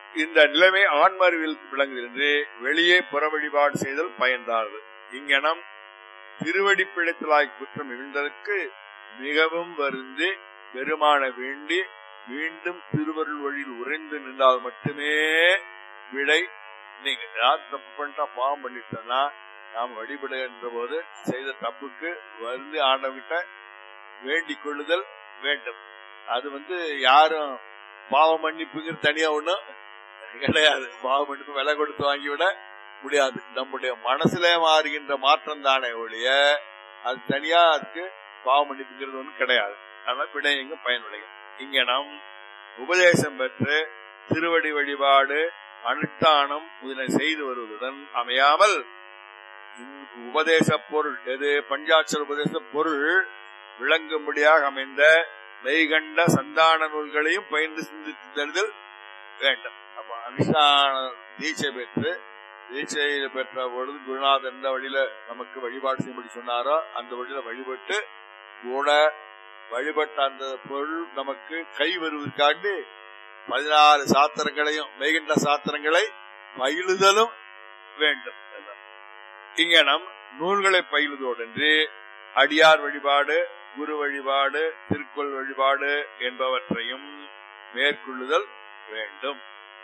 இந்த நிலைமை ஆண்மறிவில் விளங்குகிறது வெளியே புற வழிபாடு செய்தல் பயன்தாரது இங்கனம் திருவடி பிழைத்தலாய் குற்றம் இழந்ததற்கு மிகவும் வருந்து பெருமான வேண்டி மீண்டும் திருவருள் வழியில் உறைந்து நின்றால் மட்டுமே விடை நீங்க ஏதாவது தப்பு பண்ணிட்டா பாவம் பண்ணிட்டோம்னா நாம் வழிபடுகின்ற போது செய்த தப்புக்கு வந்து ஆண்டவங்கிட்ட வேண்டிக் கொள்ளுதல் வேண்டும் அது வந்து யாரும் பாவ மன்னிப்புங்கிற தனியா ஒண்ணும் கிடையாது பாவ மன்னிப்பு விலை கொடுத்து வாங்கிவிட முடியாது நம்முடைய மனசுல மாறுகின்ற மாற்றம் தானே ஒழிய அது தனியா அதுக்கு பாவ மன்னிப்புங்கிறது ஒன்றும் கிடையாது அதனால விடயங்க பயனுடையும் இங்க நாம் உபதேசம் பெற்று திருவடி வழிபாடு அனுஷ்டானம் இதனை செய்து வருவதுடன் அமையாமல் இந்த உபதேச பொருள் எது பஞ்சாட்சர உபதேச பொருள் விளங்கும்படியாக அமைந்த மெய்கண்ட சந்தான நூல்களையும் பயின்று சிந்தித்து தருதல் வேண்டும் அப்ப அனுஷ்டான தீட்சை பெற்று தீட்சையில பெற்ற பொழுது குருநாதர் எந்த வழியில நமக்கு வழிபாடு செய்யும்படி சொன்னாரோ அந்த வழியில வழிபட்டு கூட வழிபட்ட அந்த பொருள் நமக்கு கை வருவதற்காண்டு பதினாறு சாத்திரங்களையும் மெய்கின்ற சாத்திரங்களை பயிலுதலும் வேண்டும் இங்க நம் நூல்களை பயிலுதோடென்று அடியார் வழிபாடு குரு வழிபாடு திருக்கோள் வழிபாடு என்பவற்றையும் மேற்கொள்ளுதல் வேண்டும்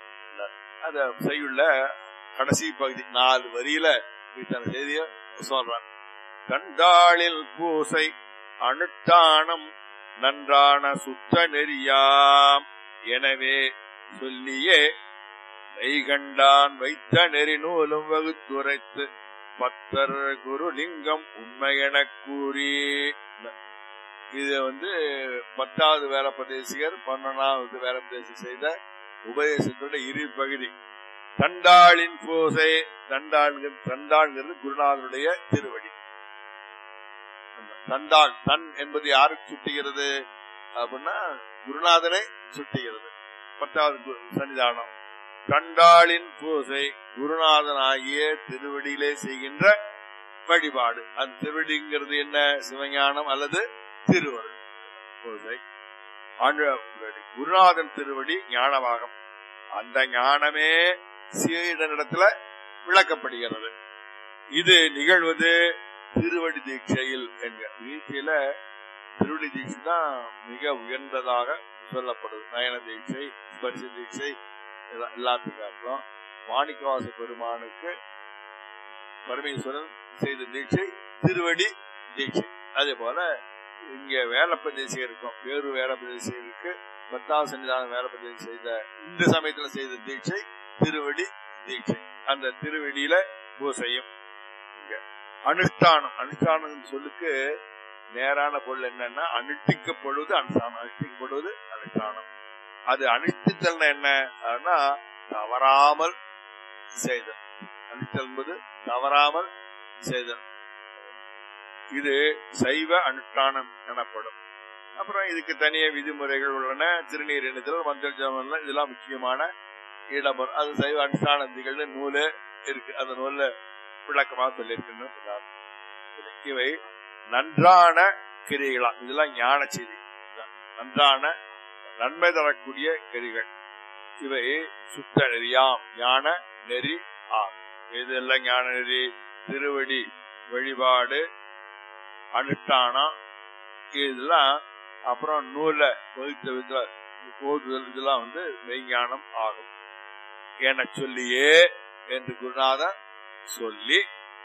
அத செய்யுள்ள கடைசி பகுதி நாலு வரியில இத்தனை செய்திய சொல்றான் கண்டாளில் பூசை அனுஷ்டானம் நன்றான சுத்த நெறியாம் எனவே சொல்லியே மெய்கண்டான் வைத்த நெறி நூலும் வகுத்துரைத்து பத்தர் குருலிங்கம் உண்மையெனக் கூறி இது வந்து பத்தாவது வேலப்பிரதேசிகர் பன்னெண்டாவது வேலப்பிரதேசி செய்த உபதேசத்தோட இரு பகுதி தண்டாளின் பூசை தண்டாள்கள் தண்டாள்ங்கிறது குருநாதனுடைய திருவடி தண்டாள் தன் என்பது யாருக்கு சுட்டுகிறது அப்படின்னா குருநாதனை சுட்டுகிறது பத்தாவது கு- சன்னிதானம் கண்டாளின் பூசை குருநாதனாகிய திருவடியிலே செய்கின்ற வழிபாடு அந்த திருவடிங்கிறது என்ன சிவஞானம் அல்லது திருவருள் பூசை ஆண்டு குருநாதன் திருவடி ஞானமாகும் அந்த ஞானமே சீடனிடத்துல விளக்கப்படுகிறது இது நிகழ்வது திருவடி தீட்சையில் என்க தீட்சையில திருவடி தீட்சை தான் மிக உயர்ந்ததாக சொல்லப்படுது நயன தீட்சை ஸ்பர்ச தீட்சை எல்லா- எல்லாத்துக்கும் அப்புறம் மாணிக்கவாச பெருமானுக்கு பரமேஸ்வரன் செய்த தீட்சை திருவடி தீட்சை அதே போல இங்க வேலப்பிரதேசி இருக்கும் வேறு வேலப்பிரதேசிக்கு பத்தாவது சன்னிதான வேலப்பிரதேசி செய்த இந்த சமயத்துல செய்த தீட்சை திருவடி தீட்சை அந்த திருவடியில பூசையும் இங்க அனுஷ்டானம் அனுஷ்டானம் சொல்லுக்கு நேரான பொருள் என்னன்னா அனுஷ்டிக்கப்படுவது அனுஷ்டானம் அனுஷ்டிக்கப்படுவது அனுஷ்டானம் அது அனுஷ்டித்தல் என்ன அதுனா தவறாமல் செய்தல் அனுஷ்டல் என்பது தவறாமல் செய்தல் இது சைவ அனுஷ்டானம் எனப்படும் அப்புறம் இதுக்கு தனிய விதிமுறைகள் உள்ளன திருநீர் எண்ணுதல் மஞ்சள் ஜாமம் இதெல்லாம் முக்கியமான இடம்பெறும் அது சைவ அனுஷ்டானந்திகள்னு நூலு இருக்கு அந்த நூல்ல விளக்கமாக சொல்லியிருக்குன்னு சொல்றார். இவை நன்றான கிரிகளாம் இதெல்லாம் ஞான செய்தி நன்றான நன்மை தரக்கூடிய கிரிகள் இவை சுத்த நெறியாம் ஞான நெறி ஆகும் இதெல்லாம் ஞான நெறி திருவடி வழிபாடு அனுஷ்டானம் இதெல்லாம் அப்புறம் நூல வகுத்த வித ஓதுதல் இதெல்லாம் வந்து மெய்ஞானம் ஆகும் என சொல்லியே என்று குருநாதன் சொல்லி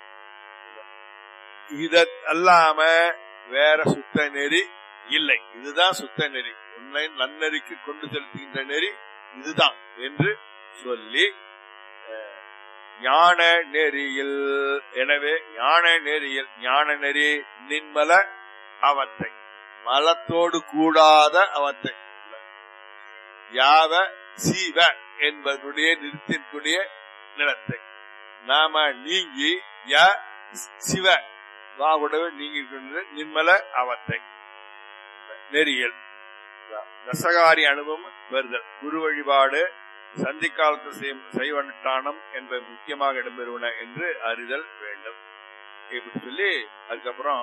இத அல்லாம வேற சுத்த நெறி இல்லை இதுதான் சுத்த நெறி உன்னை நன்னெறிக்கு கொண்டு செலுத்துகின்ற நெறி இதுதான் என்று சொல்லி அஹ், ஞான நெறியில் எனவே ஞான நெறியில் ஞான நெறி நின்மல அவத்தை மலத்தோடு கூடாத அவத்தை யாவ சீவ என்பதனுடைய நிறுத்தினுடைய நிலத்தை நாம நீங்கி ய சிவ வாவுடவே நீங்கி இருக்கின்ற நிர்மல அவத்தை நெறியல் ரசகாரி அனுபவம் வருதல் குரு வழிபாடு சந்தி காலத்து செய்யும் சைவ அனுஷ்டானம் என்பது முக்கியமாக இடம்பெறுவன என்று அறிதல் வேண்டும் இப்படி சொல்லி அதுக்கப்புறம்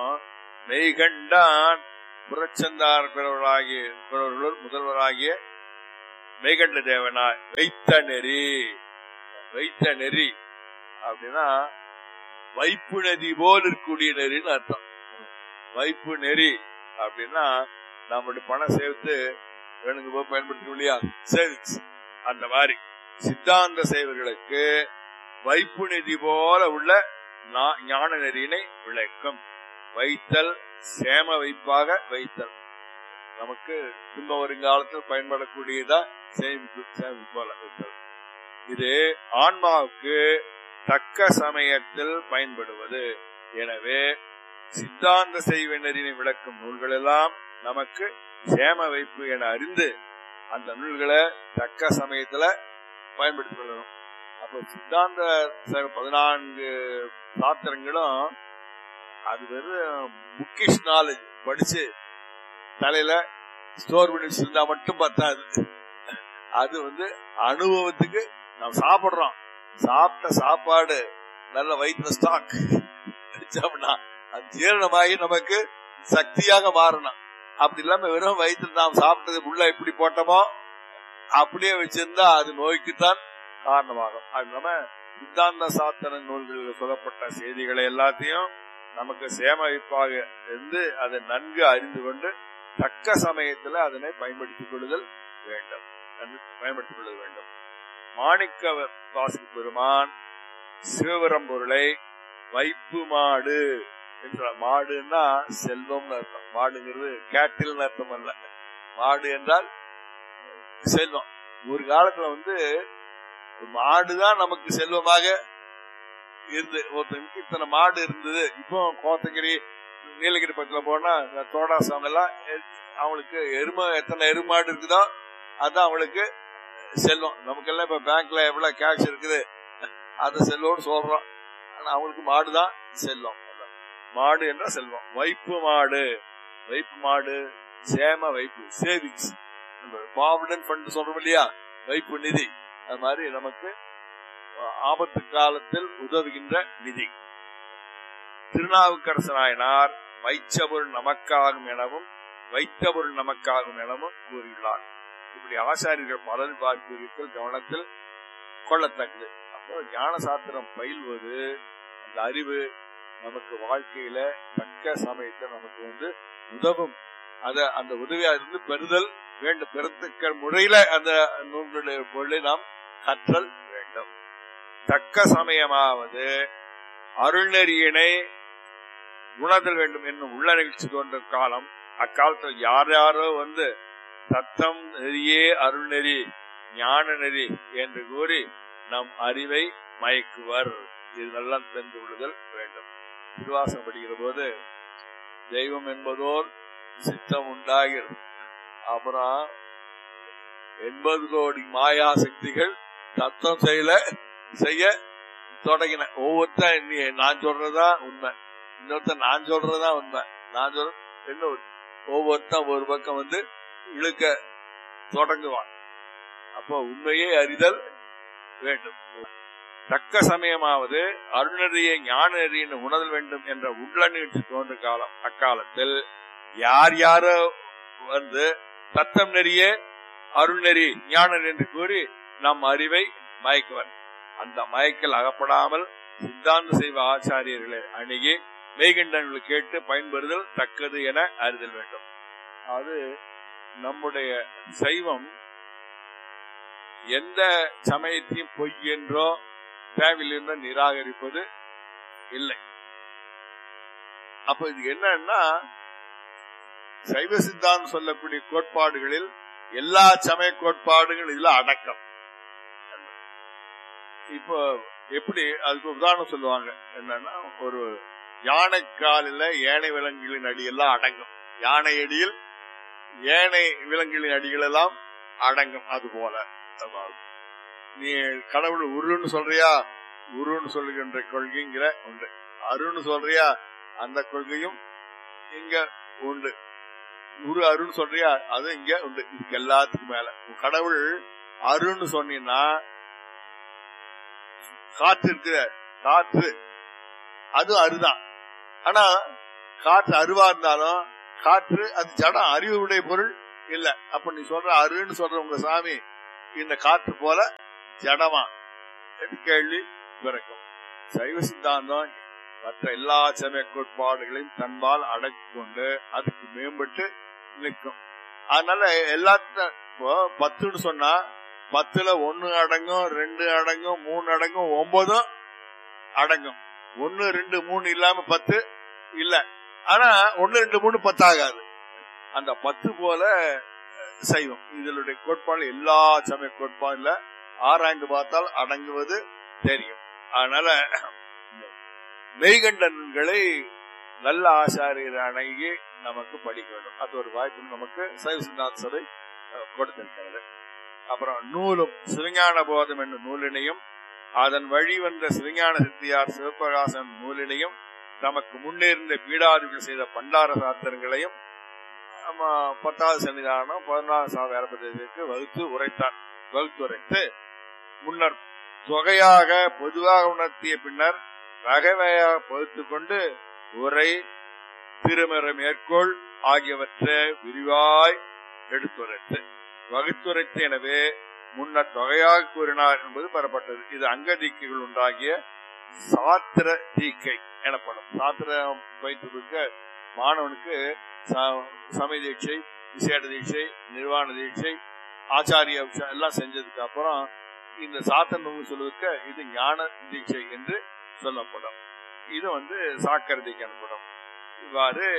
மெய்கண்டான் புறச்சந்தார் பிறவராகிய பிறவர்களுள் முதல்வராகிய மெய்கண்ட தேவனாய் வைத்த நெறி வைத்த நெறி அப்படின்னா வைப்பு நதி போல் இருக்கக்கூடிய நெறின்னு அர்த்தம் வைப்பு நெறி அப்படின்னா நம்மளுடைய பணம் சேர்த்து வேணுங்க போய் பயன்படுத்தணும் இல்லையா சேவிங்ஸ் அந்த மாதிரி சித்தாந்த சேவர்களுக்கு வைப்பு நிதி போல உள்ள நா- ஞான நெறியினை விளக்கும் வைத்தல் சேம வைப்பாக வைத்தல் நமக்கு துன்ப வருங்காலத்தில் பயன்படக்கூடியதா சேமிப்பு சேமிப்பு போல வைத்தல் இது ஆன்மாவுக்கு தக்க சமயத்தில் பயன்படுவது எனவே சித்தாந்த செய்வினரினை விளக்கும் நூல்கள் எல்லாம் நமக்கு சேம வைப்பு என அறிந்து அந்த நூல்களை தக்க சமயத்துல பயன்படுத்திக் கொள்ளணும் அப்போ சித்தாந்த ச- பதினான்கு சாத்திரங்களும் அது வெறும் புக்கிஷ் நாலேஜ் படிச்சு தலையில ஸ்டோர் பண்ணி வச்சிருந்தா மட்டும் பத்தாது அது வந்து அனுபவத்துக்கு நாம் சாப்பிடுறோம் சாப்பிட்ட சாப்பாடு நல்ல வயிற்றுல ஸ்டாக் வச்சோம்னா அது ஜீரணமாகி நமக்கு சக்தியாக மாறணும் அப்படி இல்லாம வெறும் வயிற்றுல நாம் சாப்பிட்டது உள்ள எப்படி போட்டோமோ அப்படியே வச்சிருந்தா அது நோய்க்குத்தான் காரணமாகும் அது நம்ம சித்தாந்த சாத்தன நூல்களில் சொல்லப்பட்ட செய்திகளை எல்லாத்தையும் நமக்கு சேமிப்பாக இருந்து அதை நன்கு அறிந்து கொண்டு தக்க சமயத்துல அதனை பயன்படுத்திக் கொள்ளுதல் வேண்டும் நன்கு பயன்படுத்திக் கொள்ள வேண்டும் மாணிக்க வாசி பெருமான் சிவபுரம் பொருளை வைப்பு மாடு என்ற மாடுன்னா செல்வம்னு அர்த்தம் மாடுங்கிறது கேட்டில்னு அர்த்தம் அல்ல மாடு என்றால் செல்வம் ஒரு காலத்துல வந்து மாடுதான் நமக்கு செல்வமாக இருந்து ஒருத்தனுக்கு இத்தனை மாடு இருந்தது இப்போ கோத்தகிரி நீலகிரி பக்கத்துல போனா இந்த தோடாசாமி எல்லாம் எ- அவங்களுக்கு எருமை எத்தனை எருமாடு இருக்குதோ அதான் அவங்களுக்கு செல்வம் நமக்கெல்லாம் இப்ப பேங்க்ல எவ்வளவு கேஷ் இருக்குது அதை செல்வம்னு சொல்றோம் ஆனா அவங்களுக்கு மாடுதான் செல்வம் மாடு என்ற செல்வம் வைப்பு மாடு வைப்பு மாடு சேம வைப்பு சேவிங்ஸ் ப்ராவிடன்ட் ஃபண்ட் சொல்றோம் இல்லையா வைப்பு நிதி அது மாதிரி நமக்கு ஆபத்து காலத்தில் உதவுகின்ற நிதி திருநாவுக்கரசு நாயனார் வைச்சபொருள் நமக்காகும் எனவும் வைத்த பொருள் நமக்காகும் எனவும் கூறியுள்ளார் இப்படி ஆசாரியர்கள் பலர் பார்க்கிறீர்கள் கவனத்தில் கொள்ளத்தக்கது அப்போ ஞான சாத்திரம் பயில்வது அந்த அறிவு நமக்கு வாழ்க்கையில தக்க சமயத்தில் நமக்கு வந்து உதவும் அத அந்த உதவியா இருந்து பெறுதல் வேண்டும் பெறத்தக்க முறையில அந்த நூல்களுடைய பொருளை நாம் கற்றல் வேண்டும் தக்க சமயமாவது அருள்நெறியினை உணர்தல் வேண்டும் என்னும் உள்ள நிகழ்ச்சி தோன்ற காலம் அக்காலத்தில் யார் யாரோ வந்து தத்தம் நெறியே அருள்நெறி ஞான நெறி என்று கூறி நம் அறிவை மயக்குவர் இதெல்லாம் தெரிந்து கொள்ளுதல் வேண்டும் திருவாசம் படிக்கிற போது தெய்வம் என்பதோர் சித்தம் உண்டாகிறது அப்புறம் எண்பது கோடி மாயா சக்திகள் தத்தம் செய்யல செய்ய தொடங்கின ஒவ்வொருத்தன் நீ நான் சொல்றதா உண்மை இன்னொருத்தன் நான் சொல்றதா உண்மை நான் சொல்ற இன்னொரு ஒவ்வொருத்தன் ஒரு பக்கம் வந்து இழுக்க தொடங்குவான் அப்போ உண்மையே அறிதல் வேண்டும் தக்க சமயமாவது அருணறிய ஞான நெறியின் உணர்தல் வேண்டும் என்ற உள்ள நீட்சி தோன்றும் காலம் அக்காலத்தில் யார் யாரோ வந்து தத்தம் நெறிய அருள்நெறி ஞான என்று கூறி நம் அறிவை மயக்குவர் அந்த மயக்கல் அகப்படாமல் சித்தாந்த செய்வ ஆச்சாரியர்களை அணுகி மெய்கண்டன்கள் கேட்டு பயன்பெறுதல் தக்கது என அறிதல் வேண்டும் அது நம்முடைய சைவம் எந்த சமயத்தையும் பொய் என்றோ தேவையில்லை நிராகரிப்பது இல்லை அப்ப இது என்னன்னா சைவ சித்தாந்தம் சொல்லக்கூடிய கோட்பாடுகளில் எல்லா சமய கோட்பாடுகள் இதுல அடக்கம் இப்போ எப்படி அதுக்கு உதாரணம் சொல்லுவாங்க என்னன்னா ஒரு யானை காலில் ஏனை விலங்குகளின் அடியெல்லாம் அடங்கும் யானை அடியில் ஏனை விலங்குகளின் அடிகள் எல்லாம் அடங்கும் அது போல அதாவது நீ கடவுள் உருன்னு சொல்றியா உருன்னு சொல்லுகின்ற கொள்கைங்கிற உண்டு அருன்னு சொல்றியா அந்த கொள்கையும் இங்க உண்டு குரு அருண் சொல்றியா அது இங்க உண்டு இதுக்கு எல்லாத்துக்கும் மேல உன் கடவுள் அருன்னு சொன்னீங்கன்னா காற்று இருக்கிற காற்று அது அருதான் ஆனா காற்று அருவா இருந்தாலும் காற்று அது ஜடம் அறிவுடைய பொருள் இல்ல அப்ப நீ சொல்ற அருன்னு சொல்ற உங்க சாமி இந்த காற்று போல ஜடமா என்று கேள்வி பிறக்கும் சைவ சித்தாந்தம் மற்ற எல்லா சமய கோட்பாடுகளையும் தன்பால் அடக்கி கொண்டு அதுக்கு மேம்பட்டு நிற்கும் அதனால எல்லாத்தையும் இப்போ பத்துன்னு சொன்னா பத்துல ஒன்னு அடங்கும் ரெண்டு அடங்கும் மூணு அடங்கும் ஒன்பதும் அடங்கும் ஒன்னு ரெண்டு மூணு இல்லாம பத்து இல்ல ஆனா ஒன்னு ரெண்டு மூணு பத்தாகாது அந்த பத்து போல சைவம் இதனுடைய கோட்பாடு எல்லா சமய கோட்பாடுல ஆராய்ந்து பார்த்தால் அடங்குவது தெரியும் அதனால மெய்கண்டன்களை நல்ல ஆசாரியர் அணங்கி நமக்கு படிக்க வேண்டும் அது ஒரு வாய்ப்பு நமக்கு சைவ சித்தாந்த சபை அஹ், கொடுத்திருக்கிறது அப்புறம் நூலும் சிறுஞான போதம் என்னும் நூலினையும் அதன் வழி வந்த சிறுஞான சித்தியார் சிவபிரகாசன் நூலினையும் நமக்கு முன்னேறிந்த பீடாதிகள் செய்த பண்டார சாத்திரங்களையும் நம்ம பத்தாவது சன்னிதானம் பதினாறு சாமி வேலப்பதற்கு வகுத்து உரைத்தார் வகுத்து உரைத்து முன்னர் தொகையாக பொதுவாக உணர்த்திய பின்னர் ரகவையாக பகுத்து கொண்டு உரை திருமறை மேற்கோள் ஆகியவற்றை விரிவாய் எடுத்துரைத்து வகுத்துரைத்து எனவே முன்னர் தொகையாக கூறினார் என்பது பெறப்பட்டது இது அங்க தீக்கைகள் உண்டாகிய சாத்திர தீக்கை எனப்படும் சாத்திரம் வைத்திருக்க மாணவனுக்கு ச- சமய தீட்சை விசேட தீட்சை நிர்வாண தீட்சை ஆச்சாரிய விஷயம் எல்லாம் செஞ்சதுக்கு அப்புறம் இந்த சாத்தனம் சொல்லுவதற்கு இது ஞான தீட்சை என்று சொல்லப்படும் இது வந்து சாக்கர தீக்கை எனப்படும் இவ்வாறு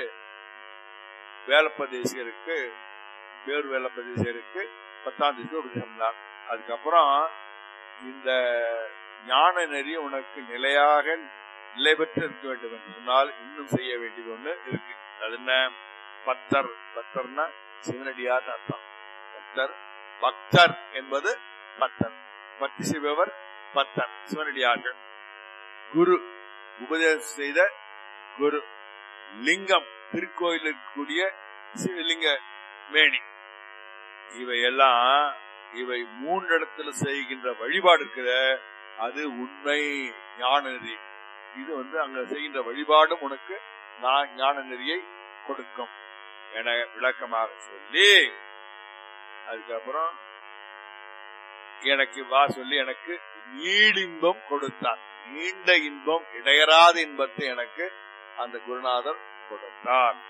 வேலப்பதேசியருக்கு பேர் வேலப்பதேசியருக்கு பத்தாம் தேதி உபதேசம்தான் அதுக்கப்புறம் இந்த ஞான நெறி உனக்கு நிலையாக நிலை பெற்று இருக்க வேண்டும் என்று சொன்னால் இன்னும் செய்ய வேண்டியது ஒண்ணு இருக்கு அது என்ன பக்தர் பக்தர்னா சிவனடியார் அர்த்தம் பக்தர் பக்தர் என்பது பக்தர் பக்தி செய்பவர் பக்தர் சிவனடியார்கள் குரு உபதேசம் செய்த குரு லிங்கம் திருக்கோயில் இருக்கக்கூடிய சிவலிங்க மேனி இவையெல்லாம் இவை மூன்றிடத்துல செய்கின்ற வழிபாடு இருக்கிற அது உண்மை ஞான நெறி இது வந்து அங்க செய்கின்ற வழிபாடும் உனக்கு நான் ஞான நெறியை கொடுக்கும் என விளக்கமாக சொல்லி அதுக்கப்புறம் எனக்கு வா சொல்லி எனக்கு நீடின்பம் கொடுத்தார் நீண்ட இன்பம் இடையறாத இன்பத்தை எனக்கு அந்த குருநாதர் கொடுத்தார்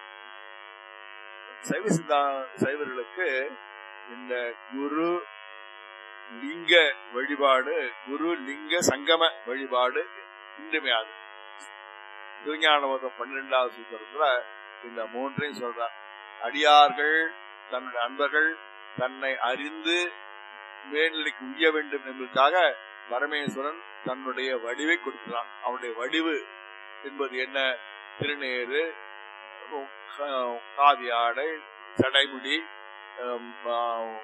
சைவ சித்தா சைவர்களுக்கு இந்த குரு லிங்க வழிபாடு குரு லிங்க சங்கம வழிபாடு இன்றுமையாது திருஞானவதம் பன்னிரெண்டாவது சூத்திரத்துல இந்த மூன்றையும் சொல்றார் அடியார்கள் தன்னுடைய அன்பர்கள் தன்னை அறிந்து மேல்நிலைக்கு உய்ய வேண்டும் என்பதற்காக பரமேஸ்வரன் தன்னுடைய வடிவை கொடுக்கிறான் அவனுடைய வடிவு என்பது என்ன திருநேரு கா- காவி ஆடை சடைமுடி ஹம், ஆ,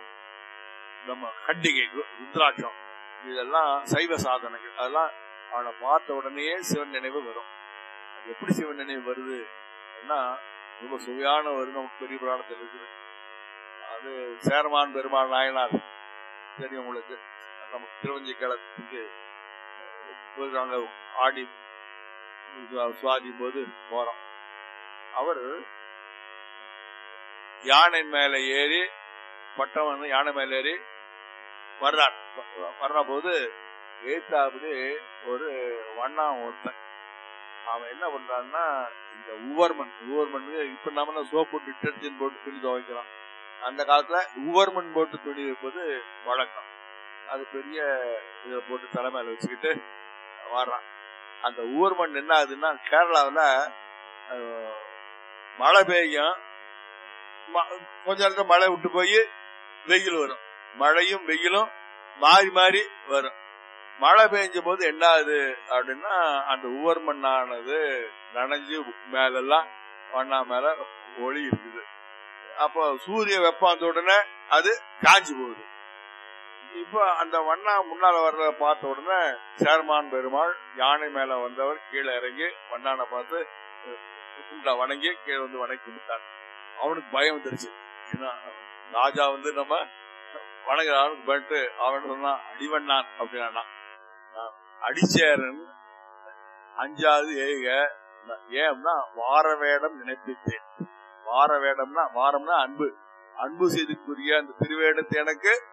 நம்ம கண்டிகை ரு- ருத்ராட்சம் இதெல்லாம் சைவ சாதனங்கள் அதெல்லாம் அவனை பார்த்த உடனே சிவன் நினைவு வரும் எப்படி சிவன் நினைவு வருது அப்படின்னா ரொம்ப சுவையான ஒரு நமக்கு பெரிய புராணத்தில் இருக்குது அது சேரமான் பெருமாள் நாயனார் தெரியும் உங்களுக்கு நமக்கு திருவஞ்சி களத்துக்கு போயிருக்காங்க ஆடி சுவாதி போது போறோம் அவர் யானை மேல ஏறி பட்டம் வந்து யானை மேல ஏறி வர்றார் வர்ற போது ஏத்தாப்புது ஒரு வண்ணா ஒருத்தன் அவன் என்ன பண்றான்னா இந்த உவர்மன் உவர்மன் இப்ப நம்ம சோப்பு டிட்டர்ஜென்ட் போட்டு துணி துவைக்கிறோம் அந்த காலத்துல உவர்மன் போட்டு துணி வைப்பது வழக்கம் அது பெரிய இதை போட்டு தலை மேல வச்சுக்கிட்டு வர்றான் அந்த உவர்மண் என்ன ஆகுதுன்னா கேரளாவுல அஹ், மழை பெய்யும் ம- கொஞ்ச நேரத்துல மழை விட்டு போய் வெயில் வரும் மழையும் வெயிலும் மாறி மாறி வரும் மழை பெய்ஞ்ச போது என்ன ஆகுது அப்படின்னா அந்த உவர் மண்ணானது நனைஞ்சு மேலெல்லாம் மண்ணா மேல ஒளி இருக்குது அப்போ சூரிய வெப்பம் வந்த உடனே அது காஞ்சி போகுது இப்போ அந்த வண்ணா முன்னால வர்றத பார்த்த உடனே சேர்மான் பெருமாள் யானை மேல வந்தவர் கீழே இறங்கி வண்ணானை பார்த்து அஹ், கும்பிட்டா வணங்கி கீழே வந்து வணங்கி கும்பிட்டார் அவனுக்கு பயம் வந்துருச்சு ஏன்னா ராஜா வந்து நம்ம வணங்குற அவனுக்கு பண்ணிட்டு அவன் சொன்னான் அடிவண்ணான் அப்படின்னா அடிச்சேரன் அஞ்சாவது ஏக ஏன்னா வார வேடம் நினைப்பித்தேன் வார வேடம்னா வாரம்னா அன்பு அன்பு செய்துக்குரிய அந்த திருவேடத்தை எனக்கு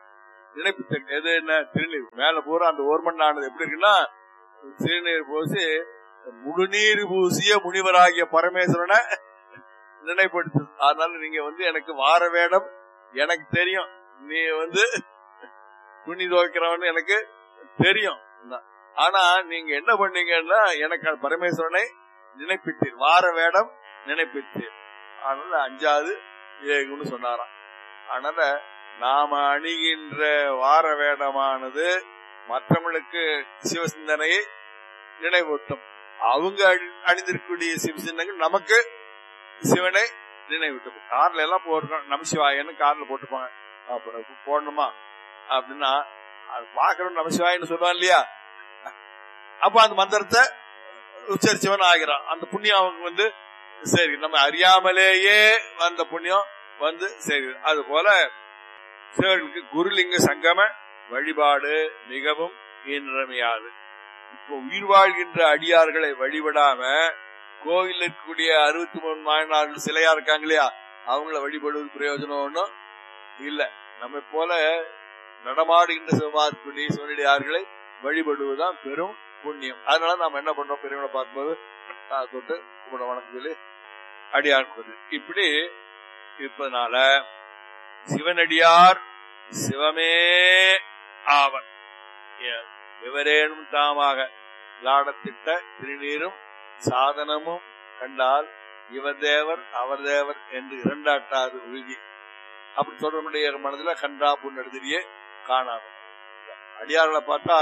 நினைப்பு எது என்ன திருநீர் மேல பூரா அந்த ஓர்மன் ஆனது எப்படி இருக்குன்னா திருநீர் பூசி முழுநீர் பூசிய முனிவராகிய பரமேஸ்வரனை நினைப்படுத்து அதனால நீங்க வந்து எனக்கு வார வேடம் எனக்கு தெரியும் நீ வந்து துணி துவைக்கிறவன் எனக்கு தெரியும் ஆனா நீங்க என்ன பண்ணீங்கன்னா எனக்கு அந்த பரமேஸ்வரனை நினைப்பித்தீர் வார வேடம் நினைப்பித்தீர் அதனால அஞ்சாவது ஏகுன்னு சொன்னாராம் அதனால நாம அணிகின்ற வார வேடமானது மற்றவர்களுக்கு சிவசிந்தனையை நினைவூட்டும் அவங்க அணி- அணிந்திருக்கக்கூடிய சிவசிந்தனைகள் நமக்கு சிவனை நினைவூட்டும் கார்ல எல்லாம் போடுறோம் நமசிவாயன்னு கார்ல போட்டுப்பாங்க அப்புறம் போடணுமா அப்படின்னா அது பாக்குறோம் நமசிவாயன்னு சொல்லுவான் இல்லையா அப்ப அந்த மந்திரத்தை உச்சரிச்சவன் ஆகிறான் அந்த புண்ணியம் அவங்க வந்து சரி நம்ம அறியாமலேயே வந்த புண்ணியம் வந்து சரி அது போல சிவர்களுக்கு குருலிங்க சங்கம வழிபாடு மிகவும் இன்றியமையாது இப்போ உயிர் வாழ்கின்ற அடியார்களை வழிபடாம கோவில் இருக்கக்கூடிய அறுபத்தி மூணு மாநாடு சிலையா இருக்காங்க இல்லையா அவங்கள வழிபடுவது பிரயோஜனம் ஒண்ணும் இல்ல நம்ம போல நடமாடுகின்ற சிவமார்க்குடி சிவனடியார்களை வழிபடுவதுதான் பெரும் புண்ணியம் அதனால நாம என்ன பண்றோம் பெரியவனை பார்க்கும்போது ஆ, தொட்டு கும்பிட வணக்கம் சொல்லி அடியார் இப்படி இருப்பதனால சிவனடியார் சிவமே ஆவர் எ- எவரேனும் தாமாக லாடத்திட்ட திருநீரும் சாதனமும் கண்டால் இவர் தேவர் அவர் தேவர் என்று இரண்டாட்டாது உறுதி அப்படி சொல்றவனுடைய மனதுல கண்டா புண்ணெடுதிரியே காணாது அடியார்களை பார்த்தா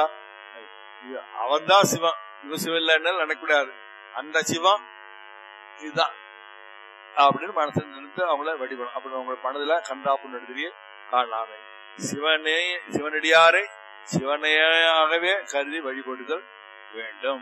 அவன் தான் சிவன் இவன் சிவன் இல்லைன்னு நினைக்கூடாது அந்த சிவம் இதுதான் அப்படின்னு மனசுல நினைத்து அவங்கள வழிபடும் அப்படி அவங்க மனதுல கண்டா புண்ணெடுதிரியே காணாமை சிவனே சிவனடியாரை சிவனையாகவே கருதி வழிபடுதல் வேண்டும்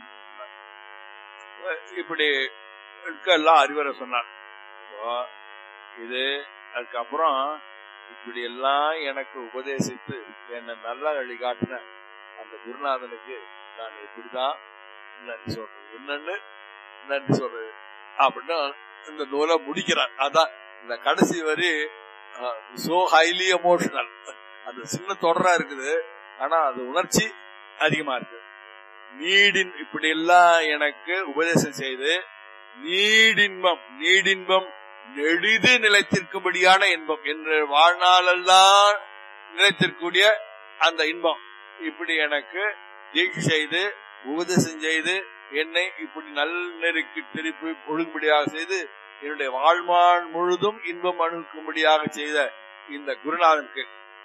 இப்படி இருக்க எல்லாம் அறிவுரை சொன்னார் இப்போ இது அதுக்கப்புறம் இப்படி எல்லாம் எனக்கு உபதேசித்து என்னை நல்ல வழி காட்டின அந்த குருநாதனுக்கு நான் இப்படிதான் நன்றி சொல்றது என்னன்னு நன்றி சொல்றது அப்படின்னு இந்த நூலை முடிக்கிறார் அதான் இந்த கடைசி வரி சோ ஹைலி எமோஷனல் அந்த சின்ன தொடரா இருக்குது ஆனா அது உணர்ச்சி அதிகமா இருக்கு நீடின் இப்படி எல்லாம் எனக்கு உபதேசம் செய்து நீடின்பம் நீடின்பம் நெடிது நிலைத்திருக்கும்படியான இன்பம் என்று வாழ்நாளெல்லாம் நிலைத்திருக்கக்கூடிய அந்த இன்பம் இப்படி எனக்கு தீட்சை செய்து உபதேசம் செய்து என்னை இப்படி நல்லெருக்கு திருப்பி ஒழுங்குபடியாக செய்து என்னுடைய வாழ்நாள் முழுதும் இன்பம் அணுகும்படியாக செய்த இந்த குருநாதனுக்கு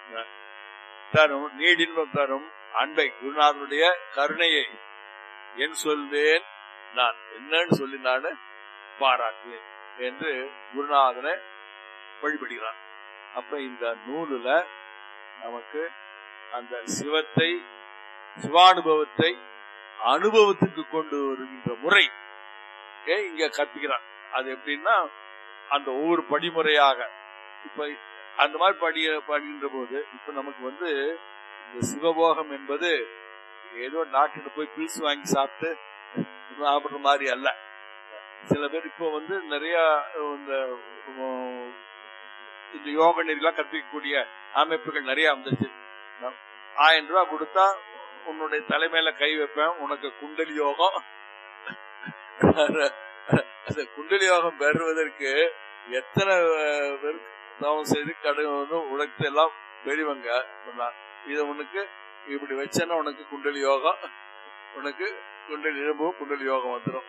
தரும் நீடின்பம் தரும் அன்பை குருநாதனுடைய கருணையை என் சொல்வேன் நான் என்னன்னு சொல்லி நான் பாராட்டுவேன் என்று குருநாதனை வழிபடுகிறான் அப்ப இந்த நூலுல நமக்கு அந்த சிவத்தை சிவானுபவத்தை அனுபவத்துக்கு கொண்டு வருகின்ற முறை ஏ, இங்க கற்பிக்கிறான் அது எப்படின்னா அந்த ஒவ்வொரு படிமுறையாக இப்ப அந்த மாதிரி படி படிக்கின்ற போது இப்ப நமக்கு வந்து இந்த சிவபோகம் என்பது ஏதோ டாக்டர் போய் பில்ஸ் வாங்கி சாப்பிட்டு சாப்பிடுற மாதிரி அல்ல சில பேர் இப்போ வந்து நிறைய இந்த உம், இந்த யோக நெறிலாம் கற்பிக்கக்கூடிய அமைப்புகள் நிறைய வந்துச்சு ஆயிரம் ரூபாய் கொடுத்தா உன்னுடைய தலைமையில கை வைப்பேன் உனக்கு குண்டலி யோகம் அந்த குண்டலி யோகம் பெறுவதற்கு எத்தனை பேர் தவம் செய்து கடன் உழைத்து எல்லாம் பெரியவங்க சொன்னார் இதை உனக்கு இப்படி வச்சேன்னா உனக்கு குண்டலி யோகம் உனக்கு குண்டலி இரும்பும் குண்டலி யோகம் வந்துடும்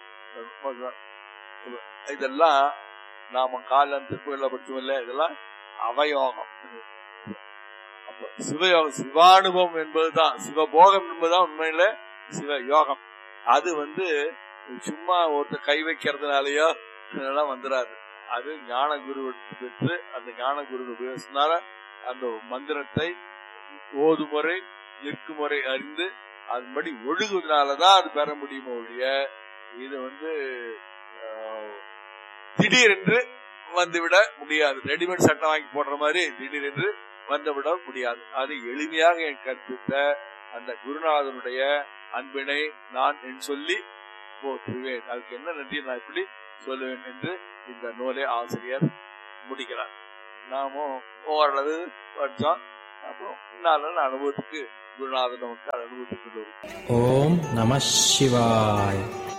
இதெல்லாம் நாம காலம் திருப்பதில படிச்சோம் இல்ல இதெல்லாம் அவயோகம் அப்ப சிவயோகம் சிவானுபவம் என்பதுதான் சிவபோகம் என்பதுதான் உண்மையில சிவ யோகம் அது வந்து சும்மா ஒருத்தர் கை வைக்கிறதுனாலயோ இதெல்லாம் வந்துடாது அது ஞான குரு பெற்று அந்த ஞான குரு உபயோகினால அந்த மந்திரத்தை ஓதுமுறை நிற்குமுறை அறிந்து அதன்படி ஒழுகுவதனாலதான் அது பெற முடியுமோ ஒழிய இது வந்து ஆஹ், திடீரென்று வந்துவிட முடியாது ரெடிமேட் சட்டை வாங்கி போடுற மாதிரி திடீரென்று வந்துவிட முடியாது அது எளிமையாக என் கற்பித்த அந்த குருநாதனுடைய அன்பினை நான் என் சொல்லி போற்றுவேன் அதுக்கு என்ன நன்றி நான் இப்படி சொல்லுவேன் என்று இந்த நூலை ஆசிரியர் முடிக்கிறார் நாமும் ஓரளவு படிச்சோம் அப்புறம் பின்னால அனுபவத்துக்கு குருநாதன் நமக்கு அனுபவத்துக்கு கொண்டு வரும் ஓம் நம சிவாய்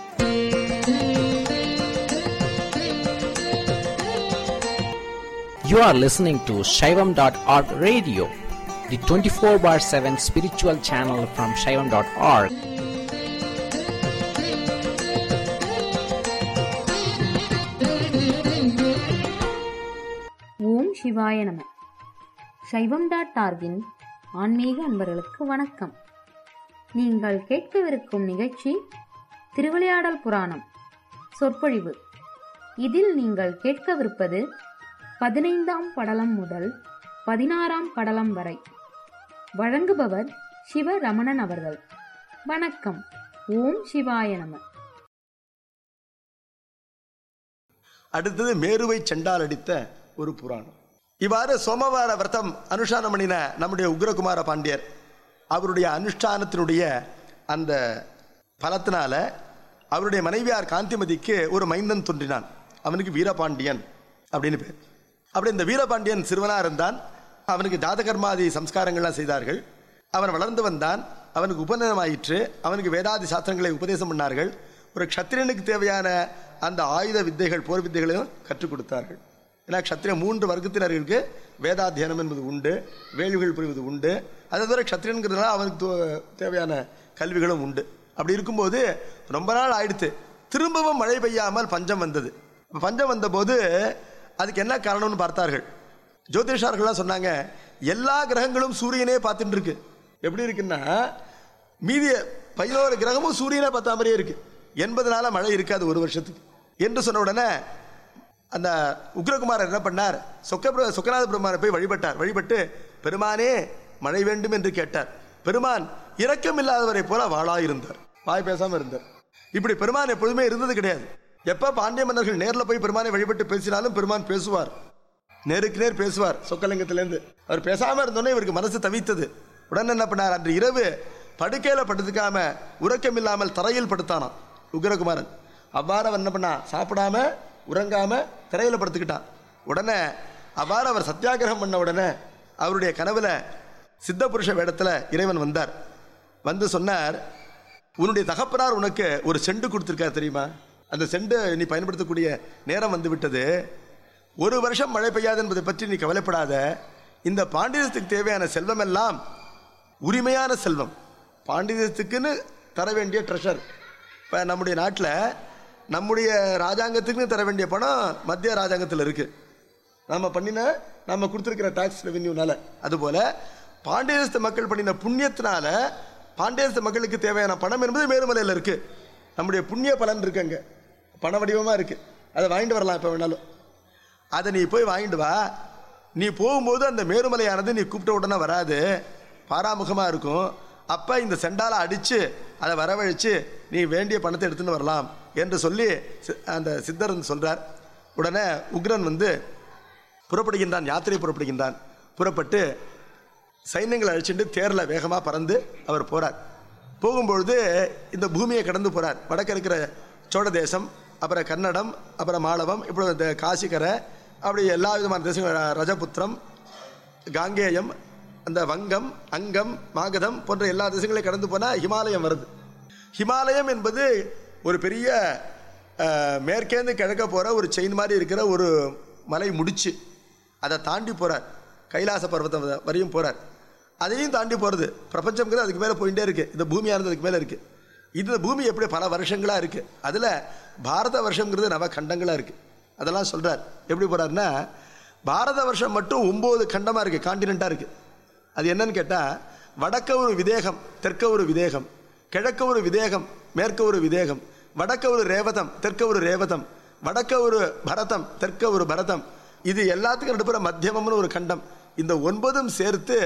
You are listening to Shaivam.org radio, the 24 bar 7 spiritual channel from Shaivam.org. ஓம் சிவாய நம சைவம் டாட் டார்கின் ஆன்மீக அன்பர்களுக்கு வணக்கம் நீங்கள் கேட்கவிருக்கும் நிகழ்ச்சி திருவிளையாடல் புராணம் சொற்பொழிவு இதில் நீங்கள் கேட்கவிருப்பது பதினைந்தாம் படலம் முதல் பதினாறாம் படலம் வரை வழங்குபவர் சிவ ரமணன் அவர்கள் வணக்கம் ஓம் சிவாய நம அடுத்தது மேருவை செண்டால் அடித்த ஒரு புராணம் இவ்வாறு சோமவார விரதம் அனுஷ்டானம் பண்ணின நம்முடைய உக்ரகுமார பாண்டியர் அவருடைய அனுஷ்டானத்தினுடைய அந்த பலத்தினால அவருடைய மனைவியார் காந்திமதிக்கு ஒரு மைந்தன் தோன்றினான் அவனுக்கு வீரபாண்டியன் அப்படின்னு பேர் அப்படி இந்த வீரபாண்டியன் சிறுவனா இருந்தான் அவனுக்கு ஜாதகர்மாதி சம்ஸ்காரங்கள்லாம் செய்தார்கள் அவன் வளர்ந்து வந்தான் அவனுக்கு உபநயமாயிற்று அவனுக்கு வேதாதி சாஸ்திரங்களை உபதேசம் பண்ணார்கள் ஒரு க்ஷத்திரியனுக்கு தேவையான அந்த ஆயுத வித்தைகள் போர் வித்தைகளையும் கற்றுக் கொடுத்தார்கள் ஏன்னா க்ஷத்திரிய மூன்று வர்க்கத்தினர்களுக்கு வேதாத்தியனம் என்பது உண்டு வேள்விகள் புரிவது உண்டு அதை தவிர க்ஷத்திரியனுங்கிறதுனால அவனுக்கு தோ- தேவையான கல்விகளும் உண்டு அப்படி இருக்கும்போது ரொம்ப நாள் ஆயிடுத்து திரும்பவும் மழை பெய்யாமல் பஞ்சம் வந்தது அப்ப பஞ்சம் வந்தபோது அதுக்கு என்ன காரணம்னு பார்த்தார்கள் ஜோதிஷார்கள்லாம் சொன்னாங்க எல்லா கிரகங்களும் சூரியனே பார்த்துட்டு இருக்கு எப்படி இருக்குன்னா மீதி பதினோரு கிரகமும் சூரியனை பார்த்த மாதிரியே இருக்கு எண்பது நாளா மழை இருக்காது ஒரு வருஷத்துக்கு என்று சொன்ன உடனே அந்த உக்ரகுமாரர் என்ன பண்ணார் சொக்க சொக்கநாத பெருமானை போய் வழிபட்டார் வழிபட்டு பெருமானே மழை வேண்டும் என்று கேட்டார் பெருமான் இரக்கம் இல்லாதவரை போல வாளா இருந்தார் வாய் பேசாம இருந்தார் இப்படி பெருமான் எப்பொழுதுமே இருந்தது கிடையாது எப்ப பாண்டிய மன்னர்கள் நேர்ல போய் பெருமானை வழிபட்டு பேசினாலும் பெருமான் பேசுவார் நேருக்கு நேர் பேசுவார் சொக்கலிங்கத்திலேருந்து அவர் பேசாம இருந்தோன்னே இவருக்கு மனசு தவித்தது உடனே என்ன பண்ணார் அன்று இரவு படுக்கையில படுத்துக்காம உறக்கம் இல்லாமல் தரையில் படுத்தானாம் உக்ரகுமாரன் அவ்வாறு அவன் என்ன பண்ணா சாப்பிடாம உறங்காம தரையில படுத்துக்கிட்டான் உடனே அவ்வாறு அவர் சத்தியாகிரகம் பண்ண உடனே அவருடைய கனவுல சித்த புருஷ வேடத்துல இறைவன் வந்தார் வந்து சொன்னார் உன்னுடைய தகப்பனார் உனக்கு ஒரு செண்டு கொடுத்துருக்கார் தெரியுமா அந்த செண்டு நீ பயன்படுத்தக்கூடிய நேரம் வந்து விட்டது ஒரு வருஷம் மழை பெய்யாது என்பதை பற்றி நீ கவலைப்படாத இந்த பாண்டியத்துக்கு தேவையான செல்வம் எல்லாம் உரிமையான செல்வம் பாண்டியத்துக்குன்னு தர வேண்டிய ட்ரெஷர் இப்போ நம்முடைய நாட்டில் நம்முடைய ராஜாங்கத்துக்குன்னு தர வேண்டிய பணம் மத்திய ராஜாங்கத்தில் இருக்குது நம்ம பண்ணின நம்ம கொடுத்துருக்கிற டாக்ஸ் ரெவென்யூனால அதுபோல பாண்டியஸ்த மக்கள் பண்ணின புண்ணியத்தினால பாண்டியஸ்த மக்களுக்கு தேவையான பணம் என்பது மேருமலையில் இருக்கு நம்முடைய புண்ணிய பலன் இருக்கு அங்க பண வடிவமாக இருக்கு அதை வாங்கிட்டு வரலாம் எப்போ வேணாலும் அதை நீ போய் வாங்கிட்டு வா நீ போகும்போது அந்த மேருமலையானது நீ கூப்பிட்ட உடனே வராது பாராமுகமாக இருக்கும் அப்போ இந்த செண்டால அடித்து அதை வரவழைச்சு நீ வேண்டிய பணத்தை எடுத்துன்னு வரலாம் என்று சொல்லி சி- அந்த சித்தர் வந்து சொல்றார் உடனே உக்ரன் வந்து புறப்படுகின்றான் யாத்திரை புறப்படுகின்றான் புறப்பட்டு சைன்யங்களை அழிச்சுட்டு தேரில் வேகமாக பறந்து அவர் போறார் போகும்பொழுது இந்த பூமியை கடந்து போறார் வடக்கு இருக்கிற சோழ தேசம் அப்புறம் கன்னடம் அப்புறம் மாளவம் இப்படி இந்த காசிக்கரை அப்படி எல்லா விதமான தேசங்கள் ர- ரஜபுத்திரம் காங்கேயம் அந்த வங்கம் அங்கம் மாகதம் போன்ற எல்லா தேசங்களையும் கடந்து போனால் ஹிமாலயம் வருது ஹிமாலயம் என்பது ஒரு பெரிய அஹ், மேற்கேந்து கிழக்க போகிற ஒரு செயின் மாதிரி இருக்கிற ஒரு மலை முடிச்சு அதை தாண்டி போகிறார் கைலாச பர்வதம் வ- வரையும் போகிறார் அதையும் தாண்டி போகிறது பிரபஞ்சம்ங்கிறது அதுக்கு மேலே போயிட்டே இருக்குது இந்த பூமியானது அதுக்கு மேலே இருக்குது இந்த பூமி எப்படி பல வருஷங்களாக இருக்குது அதில் பாரத வருஷங்கிறது நவ கண்டங்களாக இருக்குது அதெல்லாம் சொல்கிறார் எப்படி போகிறாருன்னா பாரத வருஷம் மட்டும் ஒம்பது கண்டமாக இருக்குது காண்டினெண்ட்டாக இருக்குது அது என்னன்னு கேட்டால் வடக்க ஒரு விதேகம் தெற்க ஒரு விதேகம் கிழக்க ஒரு விதேகம் மேற்க ஒரு விதேகம் வடக்க ஒரு ரேவதம் தெற்க ஒரு ரேவதம் வடக்க ஒரு பரதம் தெற்க ஒரு பரதம் இது எல்லாத்துக்கும் நடுப்புற மத்தியமம்னு ஒரு கண்டம் இந்த ஒன்பதும் சேர்த்து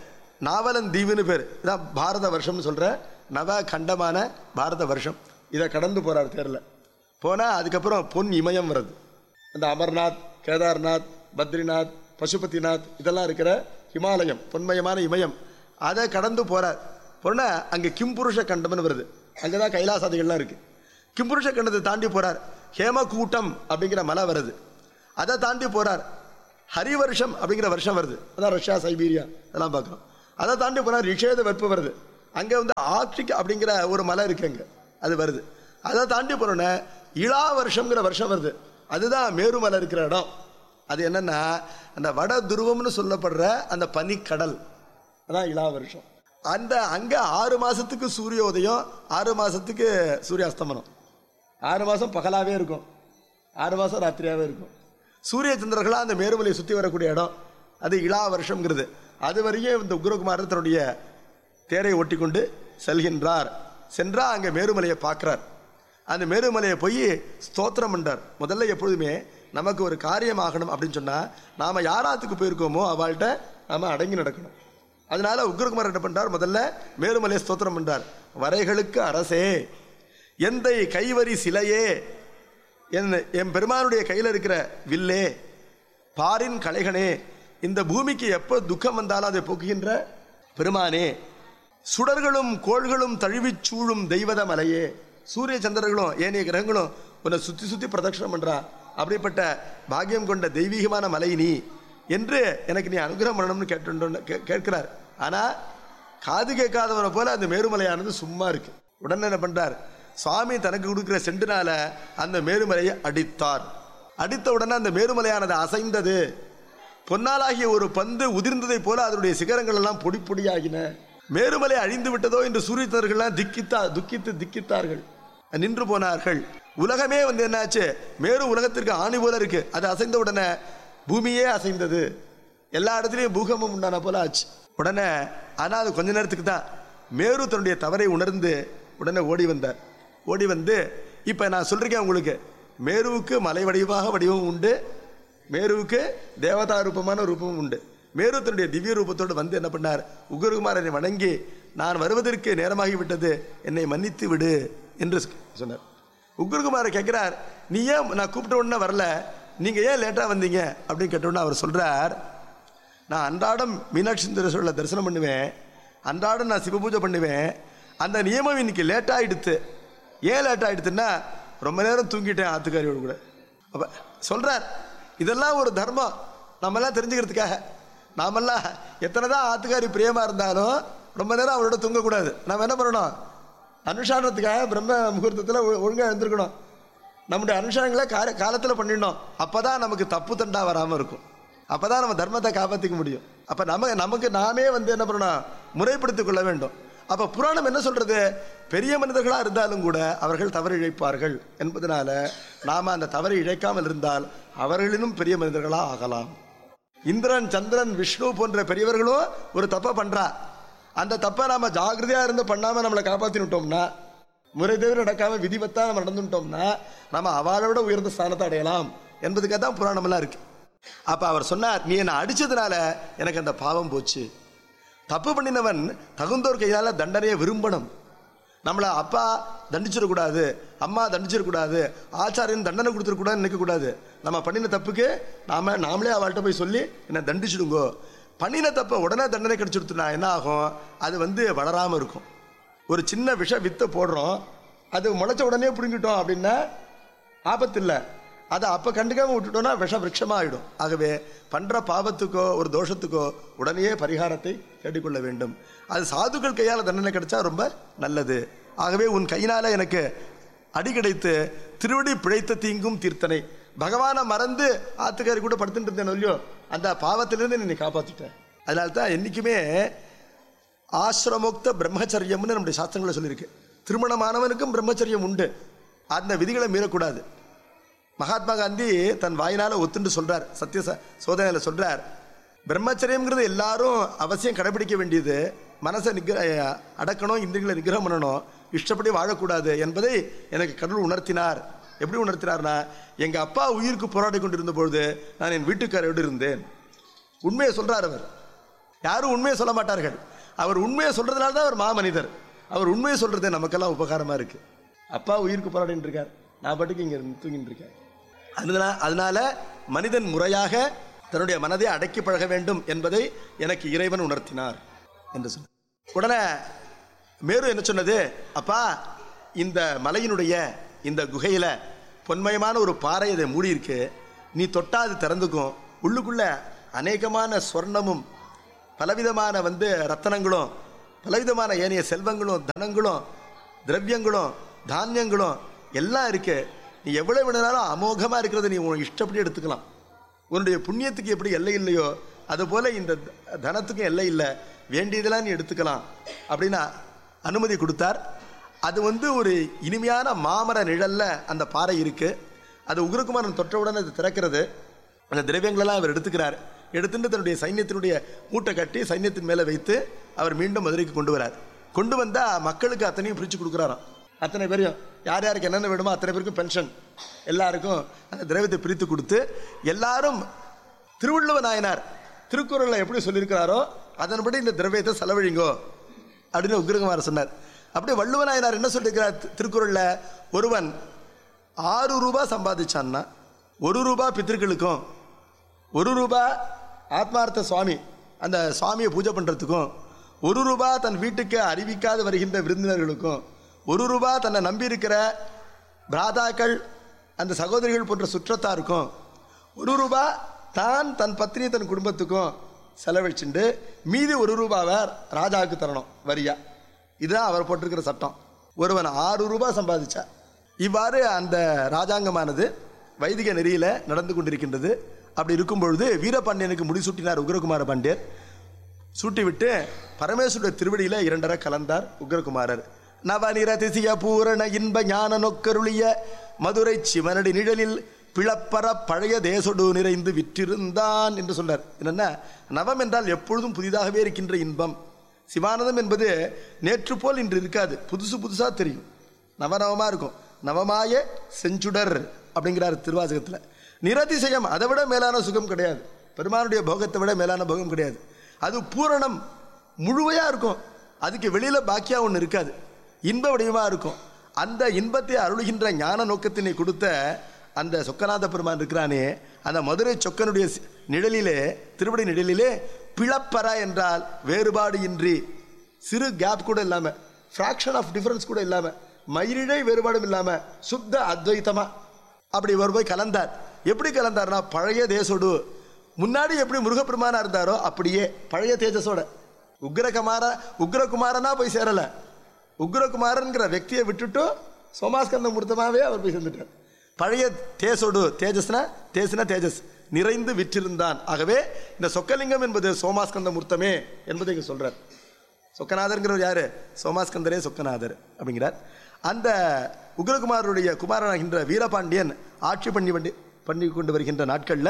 நாவலன் தீவுன்னு பேர் இதான் பாரத வருஷம்னு சொல்ற நவ கண்டமான பாரத வருஷம் இதை கடந்து போறார் தேர்ல போனா அதுக்கப்புறம் பொன் இமயம் வருது அந்த அமர்நாத் கேதார்நாத் பத்ரிநாத் பசுபதிநாத் இதெல்லாம் இருக்கிற ஹிமாலயம் பொன்மயமான இமயம் அதை கடந்து போறார் போனா அங்கே கிம்புருஷ கண்டம்னு வருது அங்கே தான் கைலாசாதிகள்லாம் இருக்கு கிம்புருஷ கண்டத்தை தாண்டி போறார் ஹேமகூட்டம் அப்படிங்கிற மலை வருது அதை தாண்டி போறார் ஹரி வருஷம் அப்படிங்கிற வருஷம் வருது அதான் ரஷ்யா சைபீரியா அதெல்லாம் பார்க்குறோம் அதை தாண்டி போனால் ரிஷேத வெப்பம் வருது அங்கே வந்து ஆர்டிக் அப்படிங்கிற ஒரு மலை இருக்கு அங்கே அது வருது அதை தாண்டி போனோன்னே இளா வருஷம்ங்கிற வருஷம் வருது அதுதான் மேருமலை இருக்கிற இடம் அது என்னன்னா அந்த வட துருவம்னு சொல்லப்படுற அந்த பனிக்கடல் அதான் இளா வருஷம் அந்த அங்கே ஆறு மாதத்துக்கு சூரியோதயம் ஆறு மாதத்துக்கு சூரிய அஸ்தமனம் ஆறு மாதம் பகலாகவே இருக்கும் ஆறு மாதம் ராத்திரியாகவே இருக்கும் சூரிய சந்திரர்களாக அந்த மேருமலையை சுற்றி வரக்கூடிய இடம் அது இளா வருஷம்ங்கிறது அது வரையும் இந்த உக்ரகுமாரர் தன்னுடைய தேரை ஓட்டி கொண்டு செல்கின்றார் சென்றா அங்கே மேருமலையை பார்க்குறார் அந்த மேருமலையை போய் ஸ்தோத்திரம் பண்ணார் முதல்ல எப்பொழுதுமே நமக்கு ஒரு காரியம் ஆகணும் அப்படின்னு சொன்னால் நாம் யாராத்துக்கு போயிருக்கோமோ அவள்கிட்ட நாம் அடங்கி நடக்கணும் அதனால உக்ரகுமார் என்ன பண்றார் முதல்ல மேருமலையை ஸ்தோத்திரம் பண்றார் வரைகளுக்கு அரசே எந்தை கைவரி சிலையே என் என் பெருமானுடைய கையில் இருக்கிற வில்லே பாரின் கலைகனே இந்த பூமிக்கு எப்போ துக்கம் வந்தாலும் அதை போக்குகின்ற பெருமானே சுடர்களும் கோள்களும் தழுவிச் சூழும் தெய்வத மலையே சூரிய சந்திரர்களும் ஏனைய கிரகங்களும் உன்னை சுற்றி சுற்றி பிரதட்சணம் பண்றா அப்படிப்பட்ட பாக்கியம் கொண்ட தெய்வீகமான மலை நீ என்று எனக்கு நீ அனுகிரகம் பண்ணணும்னு கேட்டு கேட்கிறார் ஆனா காது கேட்காதவனை போல அந்த மேருமலையானது சும்மா இருக்கு உடனே என்ன பண்றார் சுவாமி தனக்கு கொடுக்கிற செண்டுனால அந்த மேருமலையை அடித்தார் அடித்த உடனே அந்த மேருமலையானது அசைந்தது பொன்னாலாகிய ஒரு பந்து உதிர்ந்ததைப் போல அதனுடைய சிகரங்கள் எல்லாம் பொடி பொடியாகின மேருமலை அழிந்து விட்டதோ என்று சூரியத்தர்கள்லாம் திக்கித்தா துக்கித்து திக்கித்தார்கள் நின்று போனார்கள் உலகமே வந்து என்னாச்சு மேரு உலகத்திற்கு ஆணி போல இருக்கு அது அசைந்த உடனே பூமியே அசைந்தது எல்லா இடத்துலையும் பூகம்பம் உண்டான போல ஆச்சு உடனே ஆனால் அது கொஞ்ச நேரத்துக்கு தான் மேரு தன்னுடைய தவறை உணர்ந்து உடனே ஓடி வந்தார் ஓடி வந்து இப்போ நான் சொல்றேன் உங்களுக்கு மேருவுக்கு மலை வடிவமாக வடிவம் உண்டு மேருவுக்கு தேவதா ரூபமான ரூபமும் உண்டு மேரு தன்னுடைய திவ்ய ரூபத்தோடு வந்து என்ன பண்ணார் உக்ரகுமாரனை வணங்கி நான் வருவதற்கு நேரமாகி விட்டது என்னை மன்னித்து விடு என்று சொன்னார் உக்ரகுமாரர் கேட்கிறார் நீ ஏன் நான் கூப்பிட்ட உடனே வரல நீங்க ஏன் லேட்டா வந்தீங்க அப்படின்னு கேட்ட உடனே அவர் சொல்றார் நான் அன்றாடம் மீனாட்சி சுந்தரேஸ்வரில் தரிசனம் பண்ணுவேன் அன்றாடம் நான் சிவபூஜை பண்ணுவேன் அந்த நியமம் இன்னைக்கு லேட் ஆயிடுத்து ஏன் லேட் ஆயிடுத்துன்னா ரொம்ப நேரம் தூங்கிட்டேன் ஆத்துக்காரியோட கூட அப்ப சொல்றார் இதெல்லாம் ஒரு தர்மம் நம்மெல்லாம் தெரிஞ்சுக்கிறதுக்காக நாமெல்லாம் எத்தனை தான் ஆத்துக்காரி பிரியமா இருந்தாலும் ரொம்ப நேரம் அவரோட தூங்கக்கூடாது நம்ம என்ன பண்ணணும் அனுஷ்டானத்துக்காக பிரம்ம முகூர்த்தத்தில் ஒழுங்காக எழுந்திருக்கணும் நம்முடைய அனுஷ்டானங்களை கால காலத்தில் பண்ணிடணும் அப்பதான் நமக்கு தப்பு தண்டா வராமல் இருக்கும் அப்பதான் நம்ம தர்மத்தை காப்பாற்றிக்க முடியும் அப்போ நம்ம நமக்கு நாமே வந்து என்ன பண்ணணும் முறைப்படுத்திக் கொள்ள வேண்டும் அப்போ புராணம் என்ன சொல்றது பெரிய மனிதர்களாக இருந்தாலும் கூட அவர்கள் தவறு இழைப்பார்கள் என்பதனால நாம் அந்த தவறை இழைக்காமல் இருந்தால் அவர்களிலும் பெரிய மனிதர்களாக ஆகலாம் இந்திரன் சந்திரன் விஷ்ணு போன்ற பெரியவர்களும் ஒரு தப்பை பண்றா அந்த தப்பை நாம ஜாகிரதையா இருந்து பண்ணாம நம்மளை காப்பாத்தினுட்டோம்னா முறை தவிர நடக்காம விதிவத்தா நம்ம நடந்துட்டோம்னா நம்ம அவளோட உயர்ந்த ஸ்தானத்தை அடையலாம் என்பதுக்காக தான் புராணமெல்லாம் இருக்கு அப்ப அவர் சொன்னார் நீ என்னை அடிச்சதுனால எனக்கு அந்த பாவம் போச்சு தப்பு பண்ணினவன் தகுந்தோர் கையால தண்டனையை விரும்பணும் நம்மளை அப்பா தண்டிச்சிடக்கூடாது அம்மா தண்டிச்சிடக்கூடாது ஆச்சாரியன் தண்டனை கொடுத்துடக்கூடாதுன்னு நினைக்கக்கூடாது நம்ம பண்ணின தப்புக்கு நாம நாமளே அவள்கிட்ட போய் சொல்லி என்னை தண்டிச்சிடுங்கோ பண்ணின தப்பை உடனே தண்டனை கிடைச்சிடுத்துனா என்ன ஆகும் அது வந்து வளராமல் இருக்கும் ஒரு சின்ன விஷ வித்தை போடுறோம் அது முளைச்ச உடனே பிடுங்கிட்டோம் அப்படின்னா ஆபத்து இல்லை அதை அப்போ கண்டுக்காம விட்டுட்டோம்னா விஷ விருட்சமாக ஆகிடும் ஆகவே பண்ணுற பாவத்துக்கோ ஒரு தோஷத்துக்கோ உடனே பரிகாரத்தை தேடிக்கொள்ள வேண்டும் அது சாதுக்கள் கையால் தண்டனை கிடைச்சா ரொம்ப நல்லது ஆகவே உன் கையினால எனக்கு அடி கிடைத்து திருவடி பிழைத்த தீங்கும் தீர்த்தனை பகவானை மறந்து ஆத்துக்காரி கூட படுத்துட்டு இருந்தேன் இல்லையோ அந்த பாவத்திலிருந்து என்னை காப்பாற்றிட்டேன் அதனால தான் என்றைக்குமே ஆசிரமோக்த பிரம்மச்சரியம்னு நம்முடைய சாஸ்திரங்களை சொல்லியிருக்கு திருமணமானவனுக்கும் பிரம்மச்சரியம் உண்டு அந்த விதிகளை மீறக்கூடாது மகாத்மா காந்தி தன் வாயினால ஒத்துண்டு சொல்றார் சத்திய ச- சோதனையில சொல்றார் பிரம்மச்சரியம்ங்கிறது எல்லாரும் அவசியம் கடைபிடிக்க வேண்டியது மனசை நிகிர அடக்கணும் இந்திரிகளை நிகிரகம் பண்ணணும் இஷ்டப்படி வாழக்கூடாது என்பதை எனக்கு கடவுள் உணர்த்தினார் எப்படி உணர்த்தினார்னா எங்க அப்பா உயிருக்கு போராடி கொண்டிருந்த பொழுது நான் என் வீட்டுக்காரோடு இருந்தேன் உண்மையை சொல்றார் அவர் யாரும் உண்மையை சொல்ல மாட்டார்கள் அவர் உண்மையை சொல்றதுனால தான் அவர் மாமனிதர் அவர் உண்மையை சொல்றது நமக்கெல்லாம் உபகாரமா இருக்கு அப்பா உயிருக்கு போராடிட்டு இருக்கார் நான் பாட்டுக்கு இங்க இருந்து தூங்கிட்டு இருக்கேன் அதனால அதனால மனிதன் முறையாக தன்னுடைய மனதை அடக்கி பழக வேண்டும் என்பதை எனக்கு இறைவன் உணர்த்தினார் என்று சொன்னார் உடனே மேரு என்ன சொன்னது அப்பா இந்த மலையினுடைய இந்த குகையில பொன்மயமான ஒரு பாறை இதை மூடி இருக்கு நீ தொட்டா அது திறந்துக்கும் உள்ளுக்குள்ள அநேகமான ஸ்வர்ணமும் பலவிதமான வந்து ரத்தனங்களும் பலவிதமான ஏனைய செல்வங்களும் தனங்களும் திரவியங்களும் தானியங்களும் எல்லாம் இருக்கு நீ எவ்வளவு வேணுனாலும் அமோகமா இருக்கிறத நீ உன் இஷ்டப்படி எடுத்துக்கலாம் உன்னுடைய புண்ணியத்துக்கு எப்படி எல்லை இல்லையோ அதுபோல இந்த த- தனத்துக்கும் எல்லை இல்லை வேண்டியதெல்லாம் நீ எடுத்துக்கலாம் அப்படின்னு அனுமதி கொடுத்தார் அது வந்து ஒரு இனிமையான மாமர நிழல்ல அந்த பாறை இருக்கு அது உக்ரகுமாரன் தொட்டவுடன் அது திறக்கிறது அந்த திரவியங்களெல்லாம் அவர் எடுத்துக்கிறார் எடுத்துட்டு தன்னுடைய சைன்யத்தினுடைய மூட்டை கட்டி சைன்யத்தின் மேலே வைத்து அவர் மீண்டும் மதுரைக்கு கொண்டு வரார் கொண்டு வந்தா மக்களுக்கு அத்தனையும் பிரித்து கொடுக்குறாராம் அத்தனை பேரையும் யார் யாருக்கு என்னென்ன வேணுமோ அத்தனை பேருக்கும் பென்ஷன் எல்லாருக்கும் அந்த திரவியத்தை பிரித்து கொடுத்து எல்லாரும் திருவள்ளுவ நாயனார் திருக்குறளில் எப்படி சொல்லியிருக்கிறாரோ அதன்படி இந்த திரவியத்தை செலவழிங்கோ அப்படின்னு உக்ரகுமார் சொன்னார் அப்படியே வள்ளுவ நாயனார் என்ன சொல்லியிருக்கிறார் தி- திருக்குறள்ல ஒருவன் ஆறு ரூபாய் சம்பாதிச்சான்னா ஒரு ரூபாய் பித்திருக்களுக்கும் ஒரு ரூபாய் ஆத்மார்த்த சுவாமி அந்த சுவாமியை பூஜை பண்ணுறதுக்கும் ஒரு ரூபாய் தன் வீட்டுக்கு அறிவிக்காது வருகின்ற விருந்தினர்களுக்கும் ஒரு ரூபாய் தன்னை நம்பி இருக்கிற பிராதாக்கள் அந்த சகோதரிகள் போன்ற சுற்றத்தாருக்கும் ஒரு ரூபாய் தான் தன் பத்னி தன் குடும்பத்துக்கும் செலவழிச்சுண்டு மீதி ஒரு ரூபாவை ராஜாவுக்கு தரணும் வரியா இதுதான் அவர் போட்டிருக்கிற சட்டம் ஒருவன் ஆறு ரூபாய் சம்பாதிச்சா இவ்வாறு அந்த ராஜாங்கமானது வைதிக நெறியில நடந்து கொண்டிருக்கின்றது அப்படி இருக்கும் பொழுது வீரபாண்டியனுக்கு முடிசூட்டினார் உக்ரகுமார பாண்டியர் சூட்டிவிட்டு பரமேஸ்வருடைய திருவடியில இரண்டரை கலந்தார் உக்ரகுமாரர் நவநிரதிசிய பூரண இன்ப ஞான நொக்கருளிய மதுரை சிவனடி நிழலில் பிளப்பற பழைய தேசொடு நிறைந்து விற்றிருந்தான் என்று சொன்னார் என்னன்னா நவம் என்றால் எப்பொழுதும் புதிதாகவே இருக்கின்ற இன்பம் சிவானந்தம் என்பது நேற்று போல் இன்று இருக்காது புதுசு புதுசா தெரியும் நவநவமா இருக்கும் நவமாய செஞ்சுடர் அப்படிங்கிறார் திருவாசகத்துல நிரதிசயம் அதை விட மேலான சுகம் கிடையாது பெருமானுடைய போகத்தை விட மேலான போகம் கிடையாது அது பூரணம் முழுமையா இருக்கும் அதுக்கு வெளியில பாக்கியா ஒன்று இருக்காது இன்ப வடிவமா இருக்கும் அந்த இன்பத்தை அருளுகின்ற ஞான நோக்கத்தினை கொடுத்த அந்த சொக்கநாத பெருமான் இருக்கிறானே அந்த மதுரை சொக்கனுடைய சி- நிழலிலே திருவடி நிழலிலே பிளப்பற என்றால் வேறுபாடு இன்றி சிறு கேப் கூட இல்லாம ஃப்ராக்ஷன் ஆஃப் டிஃபரன்ஸ் கூட இல்லாம மயிரிழை வேறுபாடும் இல்லாம சுத்த அத்வைத்தமா அப்படி ஒரு போய் கலந்தார் எப்படி கலந்தார்னா பழைய தேசோடு முன்னாடி எப்படி முருகப்பெருமானா இருந்தாரோ அப்படியே பழைய தேஜஸோட உக்ரகுமார உக்ரகுமாரனா போய் சேரல உக்ரகுமாரன்கிற వ్యక్తిயை விட்டுட்டு சோமாஸ்கந்த மூர்த்தமாவே அவர் போய் சேர்ந்துட்டார் பழைய தேசோடு தேஜஸ்னா தேசுனா தேஜஸ் நிறைந்து விற்றிருந்தான் ஆகவே இந்த சொக்கலிங்கம் என்பது சோமாஸ்கந்த மூர்த்தமே என்பதை இங்க சொல்றார் சொக்கநாதர்ங்கிறவர் யாரு சோமாஸ்கந்தரே சொக்கநாதர் அப்படிங்கிறார் அந்த உக்ரகுமாரருடைய குமாரனாகின்ற வீரபாண்டியன் ஆட்சி பண்ணி பண்ணி பண்ணி கொண்டு வருகின்ற நாட்கள்ல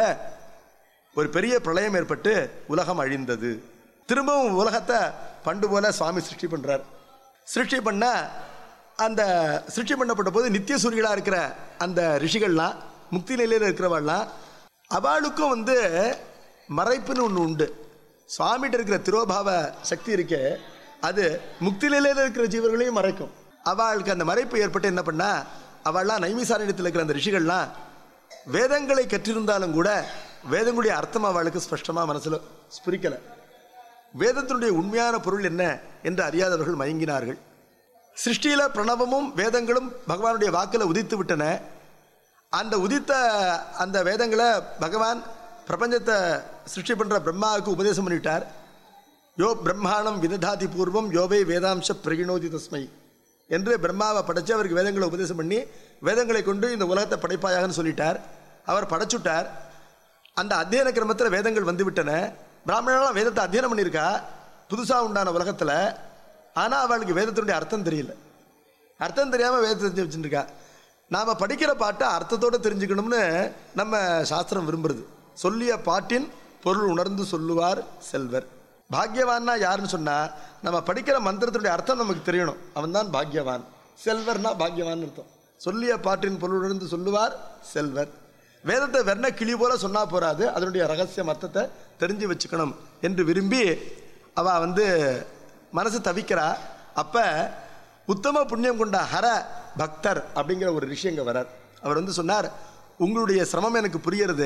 ஒரு பெரிய பிரளயம் ஏற்பட்டு உலகம் அழிந்தது திரும்பவும் உலகத்தை பண்டு போல சுவாமி சிருஷ்டி பண்றார் சிருஷ்டி பண்ண அந்த சிருஷ்டி பண்ணப்பட்ட போது நித்திய சூரியலா இருக்கிற அந்த ரிஷிகள்லாம் முக்தி நிலையில இருக்கிறவள்லாம் அவளுக்கும் வந்து மறைப்புன்னு ஒன்று உண்டு சுவாமிகிட்ட இருக்கிற திரோபாவ சக்தி இருக்கே அது முக்தி நிலையில இருக்கிற ஜீவர்களையும் மறைக்கும் அவளுக்கு அந்த மறைப்பு ஏற்பட்டு என்ன பண்ணா அவள்லாம் நைமிசாரண்யத்தில் இருக்கிற அந்த ரிஷிகள்லாம் வேதங்களை கற்றிருந்தாலும் கூட வேதங்களுடைய அர்த்தம் அவளுக்கு ஸ்பஷ்டமாக மனசில் ஸ்புரிக்கலை வேதத்தினுடைய உண்மையான பொருள் என்ன என்று அறியாதவர்கள் மயங்கினார்கள் சிருஷ்டியில பிரணவமும் வேதங்களும் பகவானுடைய வாக்கில் உதித்து விட்டன அந்த உதித்த அந்த வேதங்களை பகவான் பிரபஞ்சத்தை சிருஷ்டி பண்ற பிரம்மாவுக்கு உபதேசம் பண்ணிட்டார் யோ பிரம்மாணம் விததாதி பூர்வம் யோவை வேதாம்ச பிரகிணோதி தஸ்மை என்று பிரம்மாவை படைச்சு அவருக்கு வேதங்களை உபதேசம் பண்ணி வேதங்களை கொண்டு இந்த உலகத்தை படைப்பாயாகன்னு சொல்லிட்டார் அவர் படைச்சுட்டார் அந்த அத்தியன கிரமத்தில் வேதங்கள் வந்து விட்டன பிராமணர்களாம் வேதத்தை அத்தியனம் பண்ணியிருக்கா புதுசாக உண்டான உலகத்தில் ஆனால் அவளுக்கு வேதத்தினுடைய அர்த்தம் தெரியல அர்த்தம் தெரியாமல் வேதத்தை தெரிஞ்சு வச்சுருக்கா நாம் படிக்கிற பாட்டை அர்த்தத்தோடு தெரிஞ்சுக்கணும்னு நம்ம சாஸ்திரம் விரும்புறது சொல்லிய பாட்டின் பொருள் உணர்ந்து சொல்லுவார் செல்வர் பாக்யவான்னா யாருன்னு சொன்னா நம்ம படிக்கிற மந்திரத்தினுடைய அர்த்தம் நமக்கு தெரியணும் அவன்தான் பாக்யவான் செல்வர்னா பாக்யவான் அர்த்தம் சொல்லிய பாட்டின் பொருள் உணர்ந்து சொல்லுவார் செல்வர் வேதத்தை வெண்ண கிளி போல சொன்னா போறாது அதனுடைய ரகசியம் அர்த்தத்தை தெரிஞ்சு வச்சுக்கணும் என்று விரும்பி அவ வந்து மனசு தவிக்கிறா அப்ப உத்தம புண்ணியம் கொண்ட ஹர பக்தர் அப்படிங்கிற ஒரு ரிஷி அங்க வரார் அவர் வந்து சொன்னார் உங்களுடைய சிரமம் எனக்கு புரியறது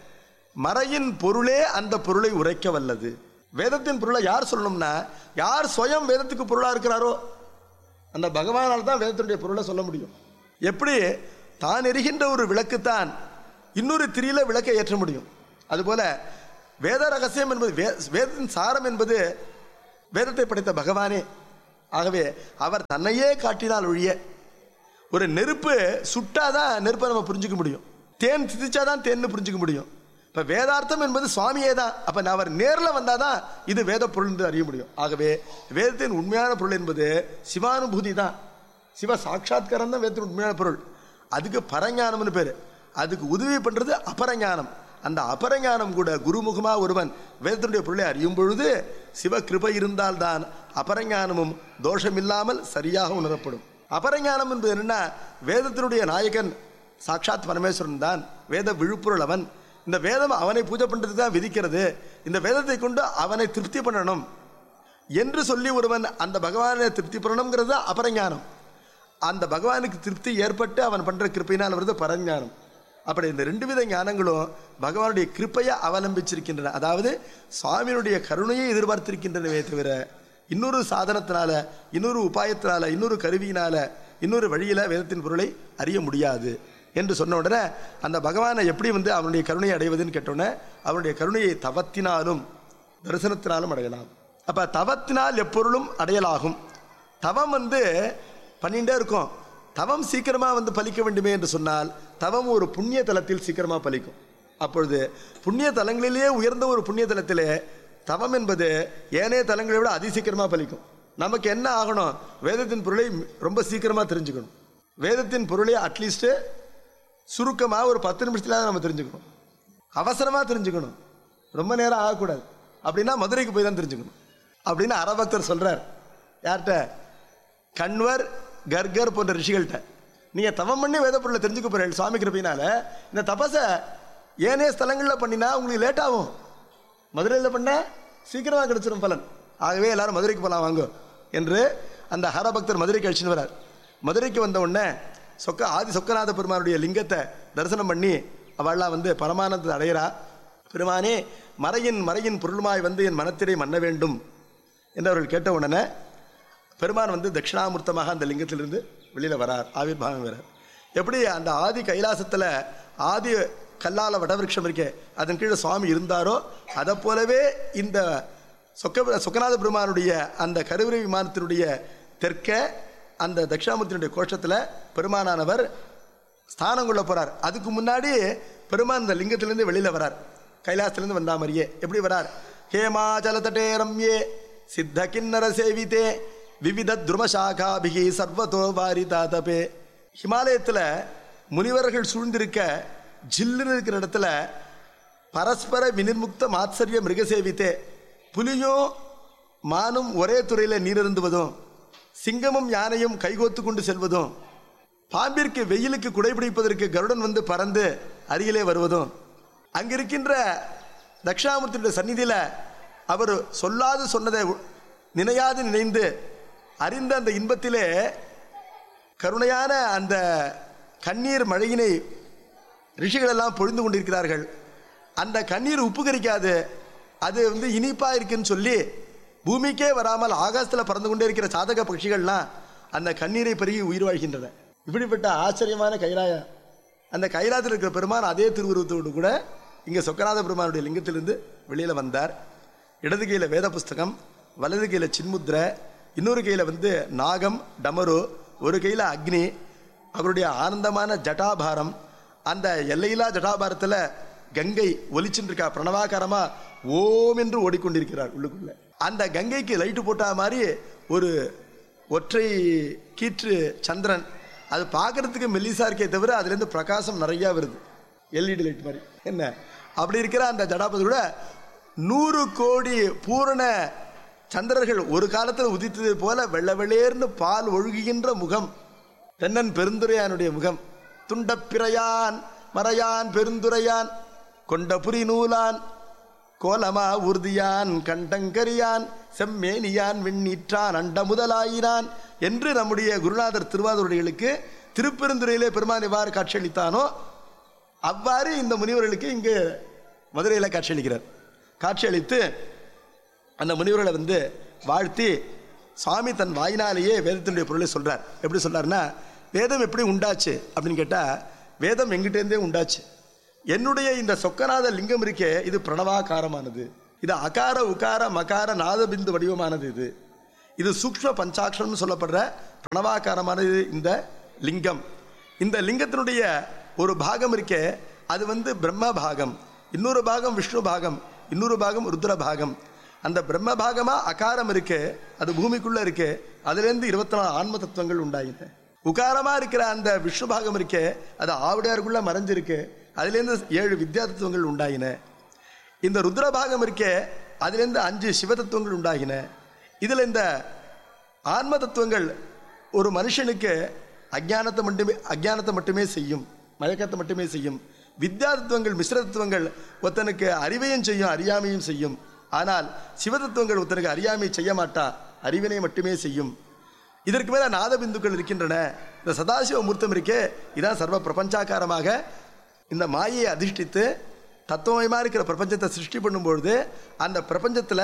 மறையின் பொருளே அந்த பொருளை உரைக்க வல்லது வேதத்தின் பொருளை யார் சொல்லணும்னா யார் சுயம் வேதத்துக்கு பொருளா இருக்கிறாரோ அந்த பகவானால் தான் வேதத்தினுடைய பொருளை சொல்ல முடியும் எப்படி தான் எரிகின்ற ஒரு விளக்குத்தான் இன்னொரு திரியில விளக்கை ஏற்ற முடியும் அதுபோல வேத ரகசியம் என்பது வே வேதத்தின் சாரம் என்பது வேதத்தை படைத்த பகவானே ஆகவே அவர் தன்னையே காட்டினால் ஒழிய ஒரு நெருப்பு சுட்டாதான் நெருப்பை நம்ம புரிஞ்சுக்க முடியும் தேன் சிதிச்சாதான் தேன்னு புரிஞ்சுக்க முடியும் இப்ப வேதார்த்தம் என்பது சுவாமியே தான் அப்ப நான் அவர் நேர்ல வந்தாதான் இது வேத பொருள் என்று அறிய முடியும் ஆகவே வேதத்தின் உண்மையான பொருள் என்பது சிவானுபூதி தான் சிவ சாட்சாத்காரம் தான் வேதத்தின் உண்மையான பொருள் அதுக்கு பரஞானம்னு பேரு அதுக்கு உதவி பண்றது அபரஞானம் அந்த அபரஞானம் கூட குருமுகமா ஒருவன் வேதத்தினுடைய பொருளை அறியும் பொழுது சிவ கிருபை இருந்தால்தான் அபரஞானமும் தோஷமில்லாமல் சரியாக உணரப்படும் அபரஞானம் என்பது என்னன்னா வேதத்தினுடைய நாயகன் சாட்சாத் பரமேஸ்வரன் தான் வேத விழுப்புரல் அவன் இந்த வேதம் அவனை பூஜை பண்றதுக்கு தான் விதிக்கிறது இந்த வேதத்தை கொண்டு அவனை திருப்தி பண்ணணும் என்று சொல்லி ஒருவன் அந்த பகவானை திருப்தி பண்ணணுங்கிறது அபரஞானம் அந்த பகவானுக்கு திருப்தி ஏற்பட்டு அவன் பண்ற கிருப்பையினால் வருது பரஞானம் அப்படி இந்த ரெண்டு வித ஞானங்களும் பகவானுடைய கிருப்பையை அவலம்பிச்சிருக்கின்றன அதாவது சுவாமியினுடைய கருணையை எதிர்பார்த்திருக்கின்றனவே தவிர இன்னொரு சாதனத்தினால இன்னொரு உபாயத்தினால இன்னொரு கருவியினால இன்னொரு வழியில வேதத்தின் பொருளை அறிய முடியாது என்று சொன்ன உடனே அந்த பகவானை எப்படி வந்து அவனுடைய கருணையை அடைவதுன்னு கேட்டோன்னே அவனுடைய கருணையை தவத்தினாலும் தரிசனத்தினாலும் அடையலாம் அப்ப தவத்தினால் எப்பொருளும் அடையலாகும் தவம் வந்து பண்ணிட்டே இருக்கும் தவம் சீக்கிரமா வந்து பலிக்க வேண்டுமே என்று சொன்னால் தவம் ஒரு புண்ணிய தலத்தில் சீக்கிரமா பலிக்கும் அப்பொழுது புண்ணிய தலங்களிலேயே உயர்ந்த ஒரு புண்ணிய தலத்திலே தவம் என்பது ஏனைய தலங்களை விட அதிசீக்கிரமா பலிக்கும் நமக்கு என்ன ஆகணும் வேதத்தின் பொருளை ரொம்ப சீக்கிரமா தெரிஞ்சுக்கணும் வேதத்தின் பொருளை அட்லீஸ்ட் சுருக்கமா ஒரு பத்து நிமிஷத்துல நம்ம தெரிஞ்சுக்கணும் அவசரமா தெரிஞ்சுக்கணும் ரொம்ப நேரம் ஆகக்கூடாது அப்படின்னா மதுரைக்கு போய் தான் தெரிஞ்சுக்கணும் அப்படின்னு அரபக்தர் சொல்றார் யார்கிட்ட கண்வர் கர்கர் போன்ற ரிஷிகள்கிட்ட நீங்க தவம் பண்ணி வேத பொருளை தெரிஞ்சுக்க போறீங்க சுவாமி கிருபையினால இந்த தபசை ஏனைய ஸ்தலங்களில் பண்ணினா உங்களுக்கு லேட் ஆகும் மதுரையில் பண்ண சீக்கிரமா கிடைச்சிடும் பலன் ஆகவே எல்லாரும் மதுரைக்கு போகலாம் வாங்க என்று அந்த ஹரபக்தர் மதுரைக்கு அழிச்சுன்னு வரார் மதுரைக்கு வந்த உடனே சொக்க ஆதி சொக்கநாத பெருமானுடைய லிங்கத்தை தரிசனம் பண்ணி அவள்லாம் வந்து பரமானந்தத்தை அடையிறா பெருமானே மறையின் மறையின் பொருளுமாய் வந்து என் மனத்திரை மன்ன வேண்டும் என்று அவர்கள் கேட்ட உடனே பெருமான் வந்து தட்சிணாமூர்த்தமாக அந்த லிங்கத்திலிருந்து வெளியில் வரார் ஆவிர் பாகம் வரார் எப்படி அந்த ஆதி கைலாசத்தில் ஆதி கல்லால வடவிருட்சம் இருக்கே அதன் கீழே சுவாமி இருந்தாரோ அதை போலவே இந்த சொக்க சொக்கநாத பெருமானுடைய அந்த கருவிரை விமானத்தினுடைய தெற்க அந்த தட்சிணாமூர்த்தியினுடைய கோஷத்தில் பெருமானானவர் ஸ்தானம் கொள்ள போறார் அதுக்கு முன்னாடி பெருமான் இந்த லிங்கத்திலிருந்து வெளியில வரார் கைலாசத்திலிருந்து வந்தா மாதிரியே எப்படி வரார் ஹேமாச்சல தட்டே ரம்யே சித்த கிண்ணர சேவிதே விவித துருமசாகாபிகி சர்வதோ வாரிதாதபே ஹிமாலயத்தில் முனிவர்கள் சூழ்ந்திருக்க ஜில்லுன்னு இருக்கிற இடத்துல பரஸ்பர வினிர்முக்த மாத்சரிய மிருகசேவித்தே புலியும் மானும் ஒரே துறையில் நீரிருந்துவதும் சிங்கமும் யானையும் கைகோத்து கொண்டு செல்வதும் பாம்பிற்கு வெயிலுக்கு குடைபிடிப்பதற்கு கருடன் வந்து பறந்து அருகிலே வருவதும் அங்கிருக்கின்ற தட்சிணாமூர்த்தியுடைய சந்நிதியில அவர் சொல்லாது சொன்னதை நினையாது நினைந்து அறிந்த அந்த இன்பத்திலே கருணையான அந்த கண்ணீர் மழையினை ரிஷிகள் எல்லாம் பொழிந்து கொண்டிருக்கிறார்கள் அந்த கண்ணீர் உப்பு கரிக்காது அது வந்து இனிப்பா இருக்குன்னு சொல்லி பூமிக்கே வராமல் ஆகாசத்தில் பறந்து கொண்டே இருக்கிற சாதக பட்சிகள்லாம் அந்த கண்ணீரை பெருகி உயிர் வாழ்கின்றன இப்படிப்பட்ட ஆச்சரியமான கைலாயம் அந்த கைலாயத்தில் இருக்கிற பெருமான் அதே திருவுருவத்தோடு கூட இங்கே சொக்கநாத பெருமானுடைய லிங்கத்திலிருந்து வெளியில் வந்தார் இடது கையில் வேத புஸ்தகம் வலது கையில் சின்முத்ரை இன்னொரு கையில் வந்து நாகம் டமரு ஒரு கையில் அக்னி அவருடைய ஆனந்தமான ஜட்டாபாரம் அந்த எல்லையில்லா ஜட்டாபாரத்தில் கங்கை ஒலிச்சுட்டு இருக்கா பிரணவாகாரமா ஓம் என்று ஓடிக்கொண்டிருக்கிறார் உள்ளுக்குள்ள அந்த கங்கைக்கு லைட்டு போட்டா மாதிரி ஒரு ஒற்றை கீற்று சந்திரன் அது பார்க்கறதுக்கு மெல்லிசா இருக்கே தவிர அதுலேருந்து பிரகாசம் நிறையா வருது எல்இடி லைட் மாதிரி என்ன அப்படி இருக்கிற அந்த ஜடாபதி கூட நூறு கோடி பூரண சந்திரர்கள் ஒரு காலத்தில் உதித்தது போல வெள்ள வெள்ளேர்னு பால் ஒழுகுகின்ற முகம் தென்னன் பெருந்துரையானுடைய முகம் துண்டப்பிறையான் மறையான் பெருந்துரையான் கொண்ட புரி நூலான் கோலமா உறுதியான் கண்டங்கரியான் செம்மேனியான் விண்ணீற்றான் அண்ட முதலாயினான் என்று நம்முடைய குருநாதர் திருவாதூரடிகளுக்கு திருப்பெருந்துறையிலே பெருமான் எவ்வாறு காட்சியளித்தானோ அவ்வாறு இந்த முனிவர்களுக்கு இங்கு மதுரையில் காட்சியளிக்கிறார் காட்சியளித்து அந்த முனிவர்களை வந்து வாழ்த்தி சுவாமி தன் வாயினாலேயே வேதத்தினுடைய பொருளை சொல்றார் எப்படி சொல்றாருன்னா வேதம் எப்படி உண்டாச்சு அப்படின்னு கேட்டால் வேதம் எங்கிட்டேருந்தே உண்டாச்சு என்னுடைய இந்த சொக்கநாத லிங்கம் இருக்கே இது பிரணவாகாரமானது இது அகார உகார மகார நாதபிந்து வடிவமானது இது இது சூக்ஷ்ம பஞ்சாட்சரம்னு சொல்லப்படுற பிரணவாகாரமானது இந்த லிங்கம் இந்த லிங்கத்தினுடைய ஒரு பாகம் இருக்கே அது வந்து பிரம்ம பாகம் இன்னொரு பாகம் விஷ்ணு பாகம் இன்னொரு பாகம் ருத்ர பாகம் அந்த பிரம்ம பாகமா அகாரம் இருக்கு அது பூமிக்குள்ள இருக்கு அதுலேருந்து இருபத்தி நாலு ஆன்ம தத்துவங்கள் உண்டாயின உகாரமா இருக்கிற அந்த விஷ்ணு பாகம் இருக்கே அது ஆவிடையாருக்குள்ள மறைஞ்சிருக்கு அதுலேருந்து ஏழு வித்யா தத்துவங்கள் உண்டாயின இந்த ருத்ர பாகம் இருக்கே அதுலேருந்து அஞ்சு சிவ தத்துவங்கள் உண்டாகின இதில் இந்த ஆன்ம தத்துவங்கள் ஒரு மனுஷனுக்கு அஜானத்தை மட்டுமே அஜானத்தை மட்டுமே செய்யும் மயக்கத்தை மட்டுமே செய்யும் வித்யா தத்துவங்கள் மிஸ்ர தத்துவங்கள் ஒருத்தனுக்கு அறிவையும் செய்யும் அறியாமையும் செய்யும் ஆனால் சிவ தத்துவங்கள் ஒருத்தனுக்கு அறியாமை செய்ய மாட்டா அறிவினை மட்டுமே செய்யும் இதற்கு மேல நாதபிந்துக்கள் இருக்கின்றன இந்த சதாசிவ மூர்த்தம் இருக்கே இதான் சர்வ பிரபஞ்சாக்காரமாக இந்த மாயையை அதிஷ்டித்து தத்துவமயமாக இருக்கிற பிரபஞ்சத்தை சிருஷ்டி பண்ணும்பொழுது அந்த பிரபஞ்சத்தில்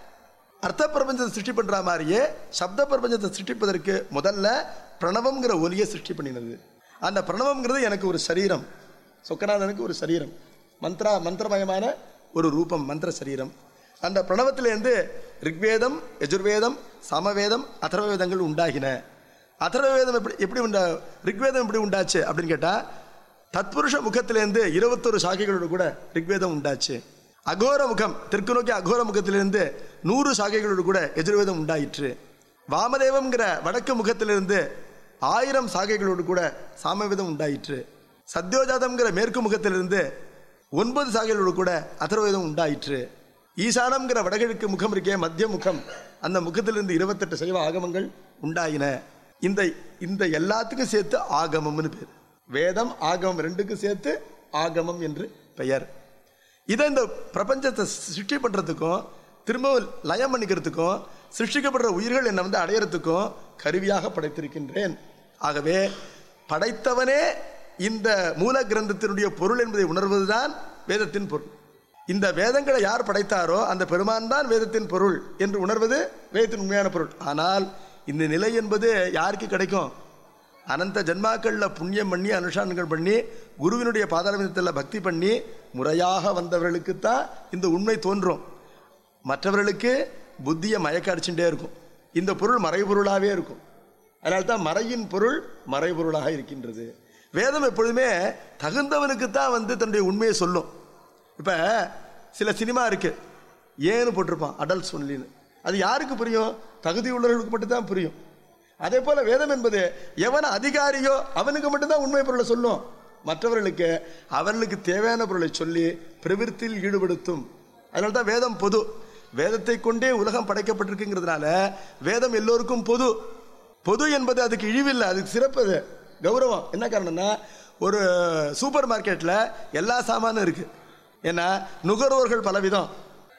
அர்த்த பிரபஞ்சத்தை சிருஷ்டி பண்ற மாதிரியே சப்த பிரபஞ்சத்தை சிருஷ்டிப்பதற்கு முதல்ல பிரணவம்ங்கிற ஒலியை சிருஷ்டி பண்ணினது அந்த பிரணவம்ங்கிறது எனக்கு ஒரு சரீரம் சொக்கநாதனுக்கு ஒரு சரீரம் மந்த்ரா மந்திரமயமான ஒரு ரூபம் மந்திர சரீரம் அந்த பிரணவத்திலேருந்து ரிக்வேதம் யஜுர்வேதம் சமவேதம் அதர்வ வேதங்கள் உண்டாகின அதர்வ வேதம் எப்படி எப்படி உண்டா ரிக்வேதம் எப்படி உண்டாச்சு அப்படின்னு கேட்டால் தத்புருஷ முகத்திலேருந்து இருபத்தொரு சாகைகளோடு கூட ரிக்வேதம் உண்டாச்சு அகோர முகம் தெற்கு நோக்கி அகோர முகத்திலிருந்து நூறு சாகைகளோடு கூட எதிர்வேதம் உண்டாயிற்று வாமதேவம்ங்கிற வடக்கு முகத்திலிருந்து ஆயிரம் சாகைகளோடு கூட சாமவேதம் உண்டாயிற்று சத்யோஜாதம்ங்கிற மேற்கு முகத்திலிருந்து ஒன்பது சாகைகளோடு கூட அதர்வேதம் உண்டாயிற்று ஈசானம்ங்கிற வடகிழக்கு முகம் இருக்கே மத்திய முகம் அந்த முகத்திலிருந்து இருபத்தெட்டு சைவ ஆகமங்கள் உண்டாயின இந்த இந்த எல்லாத்துக்கும் சேர்த்து ஆகமம்னு பேர் வேதம் ஆகமம் ரெண்டுக்கும் சேர்த்து ஆகமம் என்று பெயர் இதை இந்த பிரபஞ்சத்தை சிருஷ்டி பண்றதுக்கும் திரும்ப லயம் பண்ணிக்கிறதுக்கும் சிருஷ்டிக்கப்படுற உயிர்கள் என்னை வந்து அடையறதுக்கும் கருவியாக படைத்திருக்கின்றேன் ஆகவே படைத்தவனே இந்த மூல கிரந்தத்தினுடைய பொருள் என்பதை உணர்வதுதான் வேதத்தின் பொருள் இந்த வேதங்களை யார் படைத்தாரோ அந்த பெருமான் தான் வேதத்தின் பொருள் என்று உணர்வது வேதத்தின் உண்மையான பொருள் ஆனால் இந்த நிலை என்பது யாருக்கு கிடைக்கும் அனந்த ஜன்மாக்களில் புண்ணியம் பண்ணி அனுஷ்டானங்கள் பண்ணி குருவினுடைய பாதாளத்தில் பக்தி பண்ணி முறையாக வந்தவர்களுக்குத்தான் இந்த உண்மை தோன்றும் மற்றவர்களுக்கு புத்தியை மயக்க அடிச்சுட்டே இருக்கும் இந்த பொருள் மறைபொருளாகவே இருக்கும் அதனால தான் மறையின் பொருள் மறைபொருளாக இருக்கின்றது வேதம் எப்பொழுதுமே தகுந்தவனுக்குத்தான் வந்து தன்னுடைய உண்மையை சொல்லும் இப்போ சில சினிமா இருக்கு ஏன்னு போட்டிருப்பான் அடல்ட் ஒன்லின்னு அது யாருக்கு புரியும் தகுதி உள்ளவர்களுக்கு மட்டும்தான் புரியும் அதே போல வேதம் என்பது எவன் அதிகாரியோ அவனுக்கு மட்டும்தான் உண்மை பொருளை சொல்லும் மற்றவர்களுக்கு அவர்களுக்கு தேவையான பொருளை சொல்லி பிரவிற்த்தில் ஈடுபடுத்தும் அதனால தான் வேதம் பொது வேதத்தை கொண்டே உலகம் படைக்கப்பட்டிருக்குங்கிறதுனால வேதம் எல்லோருக்கும் பொது பொது என்பது அதுக்கு இழிவில்லை அதுக்கு சிறப்பு அது கௌரவம் என்ன காரணம்னா ஒரு சூப்பர் மார்க்கெட்டில் எல்லா சாமானும் இருக்கு ஏன்னா நுகர்வோர்கள் பலவிதம்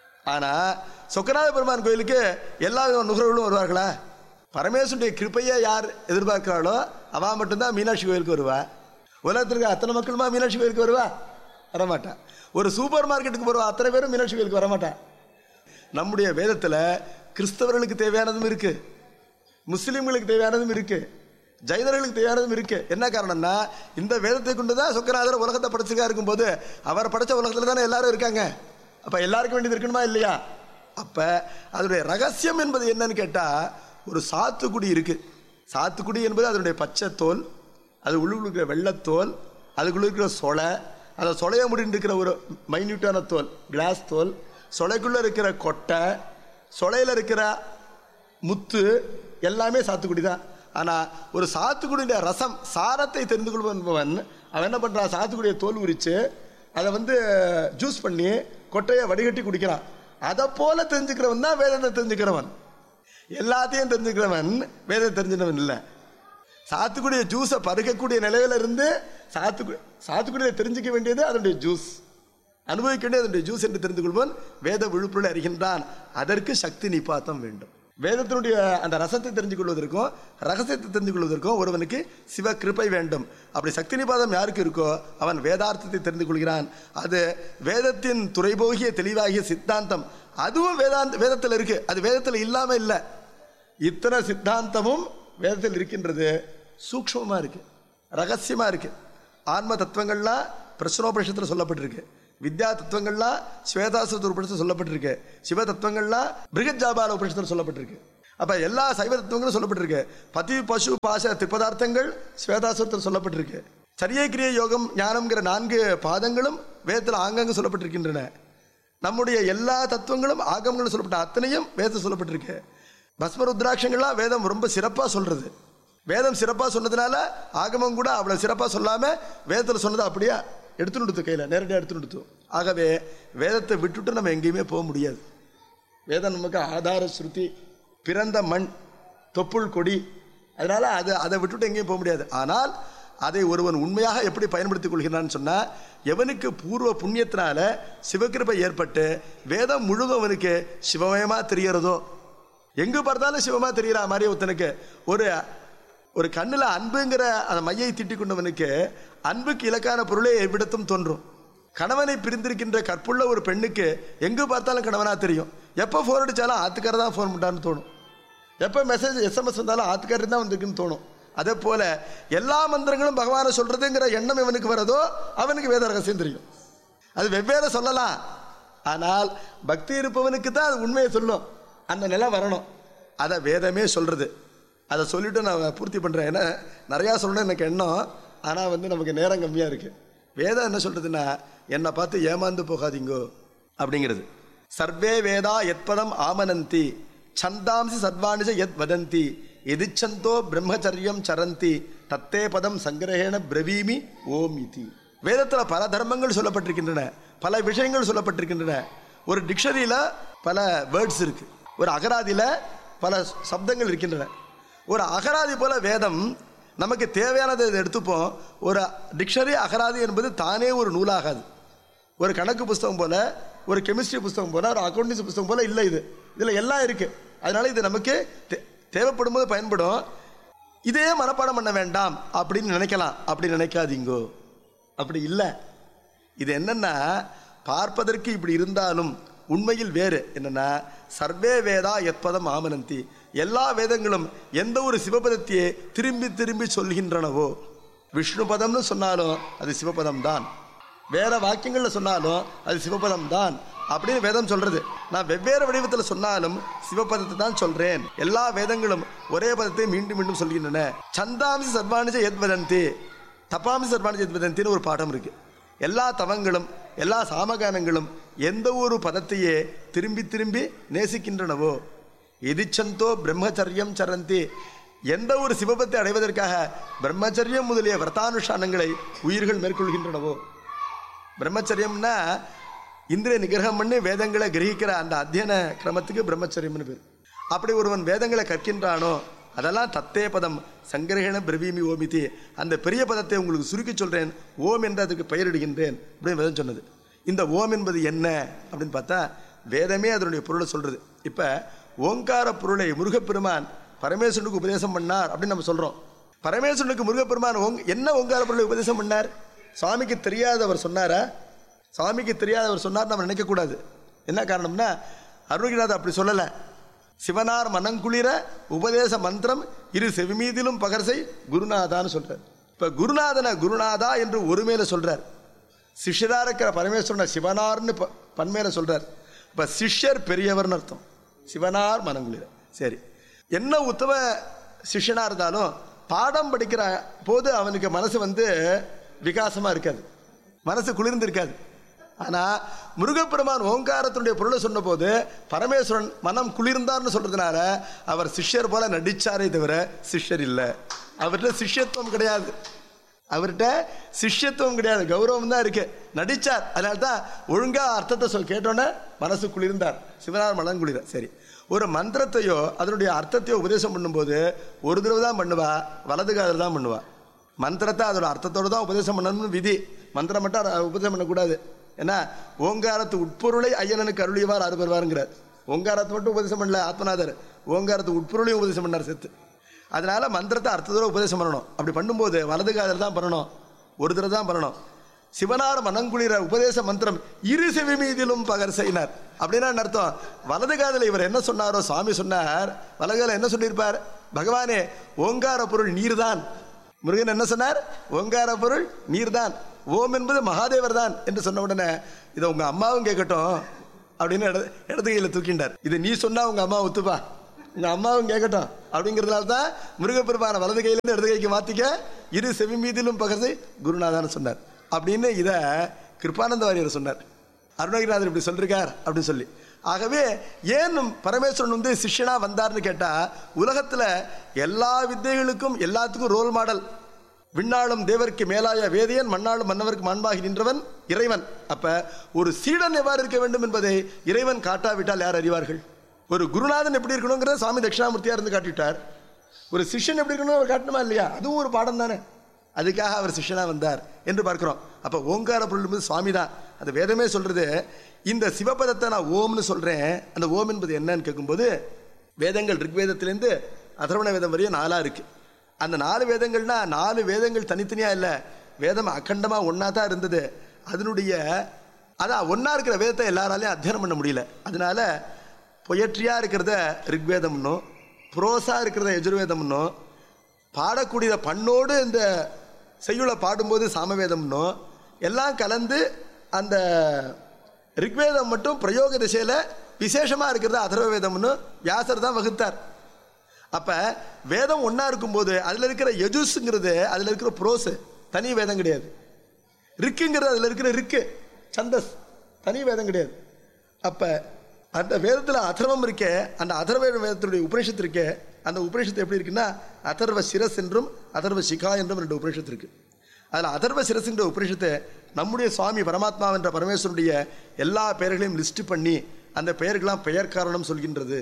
ஆனால் சொக்கநாத பெருமான் கோயிலுக்கு எல்லா வித நுகர்வோர்களும் வருவார்களா பரமேஸ்வருடைய கிருப்பையை யார் எதிர்பார்க்கிறாளோ அவ மட்டும்தான் மீனாட்சி கோயிலுக்கு வருவா உலகத்திற்கு அத்தனை மக்களுமா மீனாட்சி கோயிலுக்கு வருவா வரமாட்டா ஒரு சூப்பர் மார்க்கெட்டுக்கு போடுவா அத்தனை பேரும் மீனாட்சி கோயிலுக்கு வரமாட்டா நம்முடைய வேதத்தில் கிறிஸ்தவர்களுக்கு தேவையானதும் இருக்கு முஸ்லீம்களுக்கு தேவையானதும் இருக்கு ஜைனர்களுக்கு தேவையானதும் இருக்கு என்ன காரணம்னா இந்த வேதத்தை கொண்டு தான் சொக்கநாதர் உலகத்தை படைச்சிருக்கா இருக்கும்போது அவர் படைச்ச உலகத்தில் தானே எல்லாரும் இருக்காங்க அப்போ எல்லாருக்கும் வேண்டியது இருக்கணுமா இல்லையா அப்போ அதனுடைய ரகசியம் என்பது என்னன்னு கேட்டால் ஒரு சாத்துக்குடி இருக்கு சாத்துக்குடி என்பது அதனுடைய பச்சை தோல் அது உள்ளுக்குள்ள இருக்கிற வெள்ளத்தோல் அதுக்குள்ள இருக்கிற சொலை அந்த சொலைய முடிந்து இருக்கிற ஒரு மைன்யூட்டான தோல் கிளாஸ் தோல் சொலைக்குள்ள இருக்கிற கொட்டை சொலையில் இருக்கிற முத்து எல்லாமே சாத்துக்குடி தான் ஆனால் ஒரு சாத்துக்குடியுடைய ரசம் சாரத்தை தெரிந்து கொள்வன் அவன் என்ன பண்ணுறான் சாத்துக்குடியை தோல் உரித்து அதை வந்து ஜூஸ் பண்ணி கொட்டையை வடிகட்டி குடிக்கிறான் அதை போல தெரிஞ்சுக்கிறவன் தான் வேதத்தை தெரிஞ்சுக்கிறவன் எல்லாத்தையும் தெரிஞ்சுக்கிறவன் வேதத்தை தெரிஞ்சினவன் இல்லை சாத்துக்குடிய ஜூஸை பருகக்கூடிய நிலையில இருந்து சாத்துக்குடி சாத்துக்குடியை தெரிஞ்சுக்க வேண்டியது அதனுடைய ஜூஸ் அனுபவிக்க வேண்டியது அதனுடைய ஜூஸ் என்று தெரிந்து கொள்வன் வேத விழுப்புடன் அறிகின்றான் அதற்கு சக்தி நிபாத்தம் வேண்டும் வேதத்தினுடைய அந்த ரசத்தை தெரிஞ்சு கொள்வதற்கும் ரகசியத்தை தெரிஞ்சு கொள்வதற்கும் ஒருவனுக்கு சிவ கிருபை வேண்டும் அப்படி சக்தி நிபாதம் யாருக்கு இருக்கோ அவன் வேதார்த்தத்தை தெரிந்து கொள்கிறான் அது வேதத்தின் துறைபோகிய தெளிவாகிய சித்தாந்தம் அதுவும் வேதாந்த வேதத்தில் இருக்கு அது வேதத்தில் இல்லாம இல்லை இத்தனை சித்தாந்தமும் வேதத்தில் இருக்கின்றது சூக்ஷ்மமா இருக்கு ரகசியமா இருக்கு ஆன்ம தத்துவங்கள்லாம் பிரச்சனோபனிஷத்தில் சொல்லப்பட்டிருக்கு வித்யா தத்துவங்கள்லாம் ஸ்வேதாசுர உபனிஷத்தில் சொல்லப்பட்டிருக்கு சிவ தத்துவங்கள்லாம் பிருகத் ஜாபால உபனிஷத்தில் சொல்லப்பட்டிருக்கு அப்ப எல்லா சைவ தத்துவங்களும் சொல்லப்பட்டிருக்கு பதி பசு பாச திப்பதார்த்தங்கள் ஸ்வேதாசுரத்தில் சொல்லப்பட்டிருக்கு சரியை கிரிய யோகம் ஞானம்ங்கிற நான்கு பாதங்களும் வேதத்தில் ஆங்காங்கு சொல்லப்பட்டிருக்கின்றன நம்முடைய எல்லா தத்துவங்களும் ஆகமங்களும் சொல்லப்பட்ட அத்தனையும் வேதத்தில் சொல்லப்பட்டிருக்கு பஸ்ம ருத்ராட்சங்கள்லாம் வேதம் ரொம்ப சிறப்பாக சொல்றது வேதம் சிறப்பாக சொன்னதுனால ஆகமம் கூட அவ்வளோ சிறப்பாக சொல்லாமல் வேதத்தில் சொன்னதை அப்படியே எடுத்துன்னு கொடுத்து கையில் நேரடியாக எடுத்துன்னு கொடுத்து ஆகவே வேதத்தை விட்டுட்டு நம்ம எங்கேயுமே போக முடியாது வேதம் நமக்கு ஆதார ஸ்ருதி பிறந்த மண் தொப்புள் கொடி அதனால அதை அதை விட்டுட்டு எங்கேயும் போக முடியாது ஆனால் அதை ஒருவன் உண்மையாக எப்படி பயன்படுத்திக் கொள்கிறான்னு சொன்னா எவனுக்கு பூர்வ புண்ணியத்தினால சிவகிருபை ஏற்பட்டு வேதம் முழுவதும் அவனுக்கு சிவமயமா தெரியறதோ எங்கு பார்த்தாலும் சிவமா தெரியற மாதிரி ஒருத்தனுக்கு ஒரு ஒரு கண்ணுல அன்புங்கிற அந்த மையை திட்டிக் கொண்டவனுக்கு அன்புக்கு இலக்கான பொருளே எவ்விடத்தும் தோன்றும் கணவனை பிரிந்திருக்கின்ற கற்புள்ள ஒரு பெண்ணுக்கு எங்கு பார்த்தாலும் கணவனா தெரியும் எப்போ ஃபோன் அடிச்சாலும் ஆத்துக்காரர் தான் ஃபோன் பண்ணான்னு தோணும் எப்போ மெசேஜ் எஸ்எம்எஸ் வந்தாலும் ஆத்துக்காரர் தான் வந்திருக்குன்னு தோணும் அதே போல எல்லா மந்திரங்களும் பகவானை சொல்றதுங்கிற எண்ணம் இவனுக்கு வரதோ அவனுக்கு வேத ரகசியம் தெரியும் அது வெவ்வேறு சொல்லலாம் ஆனால் பக்தி இருப்பவனுக்கு தான் அது உண்மையை சொல்லும் அந்த நிலை வரணும் அதை வேதமே சொல்றது அதை சொல்லிட்டு நான் பூர்த்தி பண்றேன் ஏன்னா நிறையா சொல்லணும் எனக்கு எண்ணம் ஆனால் வந்து நமக்கு நேரம் கம்மியாக இருக்கு வேதம் என்ன சொல்றதுன்னா என்னை பார்த்து ஏமாந்து போகாதீங்கோ அப்படிங்கிறது சர்வே வேதா எத்பதம் ஆமனந்தி சந்தாம்சி சர்வாணிச எத் வதந்தி எதிச்சந்தோ பிரம்மச்சரியம் சரந்தி தத்தே பதம் சங்கிரகேண பிரவீமி ஓம் இதி வேதத்தில் பல தர்மங்கள் சொல்லப்பட்டிருக்கின்றன பல விஷயங்கள் சொல்லப்பட்டிருக்கின்றன ஒரு டிக்ஷனரியில் பல வேர்ட்ஸ் இருக்கு ஒரு அகராதியில் பல சப்தங்கள் இருக்கின்றன ஒரு அகராதி போல வேதம் நமக்கு தேவையானதை இதை எடுத்துப்போம் ஒரு டிக்ஷனரி அகராதி என்பது தானே ஒரு நூலாகாது ஒரு கணக்கு புஸ்தகம் போல ஒரு கெமிஸ்ட்ரி புஸ்தகம் போல ஒரு அக்கௌண்டன்சி புஸ்தகம் போல இல்லை இது இதில் எல்லாம் இருக்கு அதனால இது நமக்கு தே- தேவைப்படும் போது பயன்படும் இதே மனப்பாடம் பண்ண வேண்டாம் அப்படின்னு நினைக்கலாம் அப்படி நினைக்காதீங்கோ அப்படி இல்லை இது என்னன்னா பார்ப்பதற்கு இப்படி இருந்தாலும் உண்மையில் வேறு என்னன்னா சர்வே வேதா எத்பதம் ஆமனந்தி எல்லா வேதங்களும் எந்த ஒரு சிவபதத்தையே திரும்பி திரும்பி சொல்கின்றனவோ விஷ்ணு பதம்னு சொன்னாலும் அது சிவபதம் தான் வேற வாக்கியங்கள்ல சொன்னாலும் அது சிவபதம் தான் அப்படின்னு வேதம் சொல்றது நான் வெவ்வேறு வடிவத்தில் சொன்னாலும் சிவபதத்தை தான் சொல்றேன் எல்லா வேதங்களும் ஒரே பதத்தை மீண்டும் மீண்டும் சொல்கின்றன சந்தாம்சி சர்வாணிஜ எத் வதந்தி தப்பாமி சர்வாணிஜ எத் வதந்தின்னு ஒரு பாடம் இருக்கு எல்லா தவங்களும் எல்லா சாமகானங்களும் எந்த ஒரு பதத்தையே திரும்பி திரும்பி நேசிக்கின்றனவோ எதிச்சந்தோ பிரம்மச்சரியம் சரந்தி எந்த ஒரு சிவபத்தை அடைவதற்காக பிரம்மச்சரியம் முதலிய விரதானுஷ்டானங்களை உயிர்கள் மேற்கொள்கின்றனவோ பிரம்மச்சரியம்னா இந்திரிய நிகிரகம் பண்ணி வேதங்களை கிரகிக்கிற அந்த அத்தியன கிரமத்துக்கு பிரம்மச்சரியம்னு பேர் அப்படி ஒருவன் வேதங்களை கற்கின்றானோ அதெல்லாம் தத்தே பதம் சங்கிரகண பிரவீமி ஓமிதி அந்த பெரிய பதத்தை உங்களுக்கு சுருக்கி சொல்றேன் ஓம் என்று அதுக்கு பெயரிடுகின்றேன் அப்படின்னு வேதம் சொன்னது இந்த ஓம் என்பது என்ன அப்படின்னு பார்த்தா வேதமே அதனுடைய பொருளை சொல்றது இப்ப ஓங்கார பொருளை முருகப்பெருமான் பரமேஸ்வரனுக்கு உபதேசம் பண்ணார் அப்படின்னு நம்ம சொல்றோம் பரமேஸ்வரனுக்கு முருகப்பெருமான் ஓங் என்ன ஓங்கார பொருளை உபதேசம் பண்ணார் சுவாமிக்கு தெரியாதவர் சொன்னாரா சுவாமிக்கு தெரியாதவர் சொன்னார் நம்ம நினைக்கக்கூடாது என்ன காரணம்னா அருணகிரிநாதர் அப்படி சொல்லலை சிவனார் மனங்குளிர உபதேச மந்திரம் இரு செவிமீதிலும் பகர்சை குருநாதான்னு சொல்றார் இப்ப குருநாதனை குருநாதா என்று ஒருமையில சொல்றார் சிஷ்யரா இருக்கிற பரமேஸ்வரனை சிவனார்னு ப- பன்மையில சொல்றார் இப்ப சிஷ்யர் பெரியவர்னு அர்த்தம் சிவனார் மனங்குளிர சரி என்ன உத்தம சிஷ்யனா இருந்தாலும் பாடம் படிக்கிற போது அவனுக்கு மனசு வந்து விகாசமா இருக்காது மனசு குளிர்ந்து இருக்காது ஆனா முருகப்பெருமான் ஓங்காரத்தினுடைய பொருளை சொன்னபோது பரமேஸ்வரன் மனம் குளிர்ந்தார்னு சொல்றதுனால அவர் சிஷ்யர் போல நடிச்சாரே தவிர சிஷ்யர் இல்லை அவர்கிட்ட சிஷ்யத்துவம் கிடையாது அவர்கிட்ட சிஷ்யத்துவம் கிடையாது கௌரவம் தான் இருக்கு நடிச்சார் அதனால தான் ஒழுங்கா அர்த்தத்தை சொல் கேட்டோன்னே மனசு குளிர்ந்தார் சிவனார் மனம் குளிர சரி ஒரு மந்திரத்தையோ அதனுடைய அர்த்தத்தையோ உபதேசம் பண்ணும்போது ஒரு தடவை தான் பண்ணுவா வலது காதில் தான் பண்ணுவா மந்திரத்தை அதோட அர்த்தத்தோட தான் உபதேசம் பண்ணணும்னு விதி மந்திரம் மட்டும் அர- உபதேசம் பண்ணக்கூடாது ஏன்னா ஓங்காரத்து உட்பொருளை ஐயனனுக்கு அருளியவார் அறு பெறுவாருங்கிறார் ஓங்காரத்தை மட்டும் உபதேசம் பண்ணல ஆத்மநாதர் ஓங்காரத்து உட்பொருளையும் உபதேசம் பண்ணார் செத்து அதனால மந்திரத்தை அர்த்தத்தோட உபதேசம் பண்ணணும் அப்படி பண்ணும்போது வலது காதில் தான் பண்ணணும் ஒரு தடவை தான் பண்ணணும் சிவனார் மனங்குளிர உபதேச மந்திரம் இரு செவி மீதிலும் பகர் செய்யினார் அப்படின்னா என்ன அர்த்தம் வலது காதில் இவர் என்ன சொன்னாரோ சுவாமி சொன்னார் வலது காதில் என்ன சொல்லியிருப்பார் பகவானே ஓங்கார பொருள் நீர்தான் முருகன் என்ன சொன்னார் ஓங்கார பொருள் நீர்தான் ஓம் என்பது மகாதேவர் தான் என்று சொன்ன உடனே இதை உங்க அம்மாவும் கேட்கட்டும் அப்படின்னு இடது இடது கையில் தூக்கிண்டார் இது நீ சொன்னா உங்க அம்மா ஒத்துப்பா உங்க அம்மாவும் கேட்கட்டும் அப்படிங்கிறதுனால தான் முருகப்பெருமான வலது கையிலிருந்து இடது கைக்கு மாத்திக்க இரு செவி மீதிலும் பகர்ந்து குருநாதான்னு சொன்னார் அப்படின்னு இதை கிருப்பானந்த வாரியர் சொன்னார் அருணகிரிநாதர் இப்படி சொல்லிருக்கார் அப்படின்னு சொல்லி ஆகவே ஏன் பரமேஸ்வரன் வந்து சிஷ்யனா வந்தார்னு கேட்டா உலகத்துல எல்லா வித்தைகளுக்கும் எல்லாத்துக்கும் ரோல் மாடல் விண்ணாளும் தேவருக்கு மேலாய வேதியன் மண்ணாளும் மன்னவருக்கு மண்பாகி நின்றவன் இறைவன் அப்ப ஒரு சீடன் எவ்வாறு இருக்க வேண்டும் என்பதை இறைவன் காட்டாவிட்டால் யார் அறிவார்கள் ஒரு குருநாதன் எப்படி இருக்கணுங்கிற சுவாமி தட்சிணாமூர்த்தியா இருந்து காட்டிவிட்டார் ஒரு சிஷ்யன் எப்படி இருக்கணும் அவர் காட்டணுமா இல்லையா அதுவும் ஒரு பாடம் தானே அதுக்காக அவர் சிஷ்யனா வந்தார் என்று பார்க்கிறோம் அப்ப ஓங்கார பொருள் என்பது சுவாமி தான் அந்த வேதமே சொல்றது இந்த சிவபதத்தை நான் ஓம்னு சொல்றேன் அந்த ஓம் என்பது என்னன்னு கேட்கும்போது வேதங்கள் ரிக்வேதத்திலேருந்து அதர்வண வேதம் வரையும் நாலா இருக்கு அந்த நாலு வேதங்கள்னா நாலு வேதங்கள் தனித்தனியா இல்லை வேதம் அகண்டமா ஒன்னா தான் இருந்தது அதனுடைய அதான் ஒன்னா இருக்கிற வேதத்தை எல்லாராலையும் அத்தியனம் பண்ண முடியல அதனால பொயட்ரியா இருக்கிறத ரிக்வேதம்னும் புரோசா இருக்கிறத எஜுர்வேதம்னும் பாடக்கூடிய பண்ணோடு இந்த செய்யுளை பாடும்போது சாமவேதம்னும் எல்லாம் கலந்து அந்த ரிக்வேதம் மட்டும் பிரயோக திசையில் விசேஷமாக இருக்கிறது அதர்வ வேதம்னு வியாசர் தான் வகுத்தார் அப்போ வேதம் ஒன்றா இருக்கும்போது அதில் இருக்கிற யஜுஸுங்கிறது அதில் இருக்கிற புரோஸு தனி வேதம் கிடையாது ரிக்குங்கிறது அதில் இருக்கிற ரிக்கு சந்தஸ் தனி வேதம் கிடையாது அப்போ அந்த வேதத்தில் அதர்வம் இருக்கே அந்த அதர்வ வேதத்தினுடைய உபனிஷத்து இருக்கே அந்த உபனிஷத்து எப்படி இருக்குன்னா அதர்வ சிரஸ் என்றும் அதர்வ சிகா என்றும் ரெண்டு உபனிஷத்து இருக்கு அதில் அதர்வ சிரஸ்ங்கிற உபனிஷத்தை நம்முடைய சுவாமி பரமாத்மா என்ற பரமேஸ்வருடைய எல்லா பெயர்களையும் லிஸ்ட் பண்ணி அந்த பெயர்கள்லாம் பெயர் காரணம் சொல்கின்றது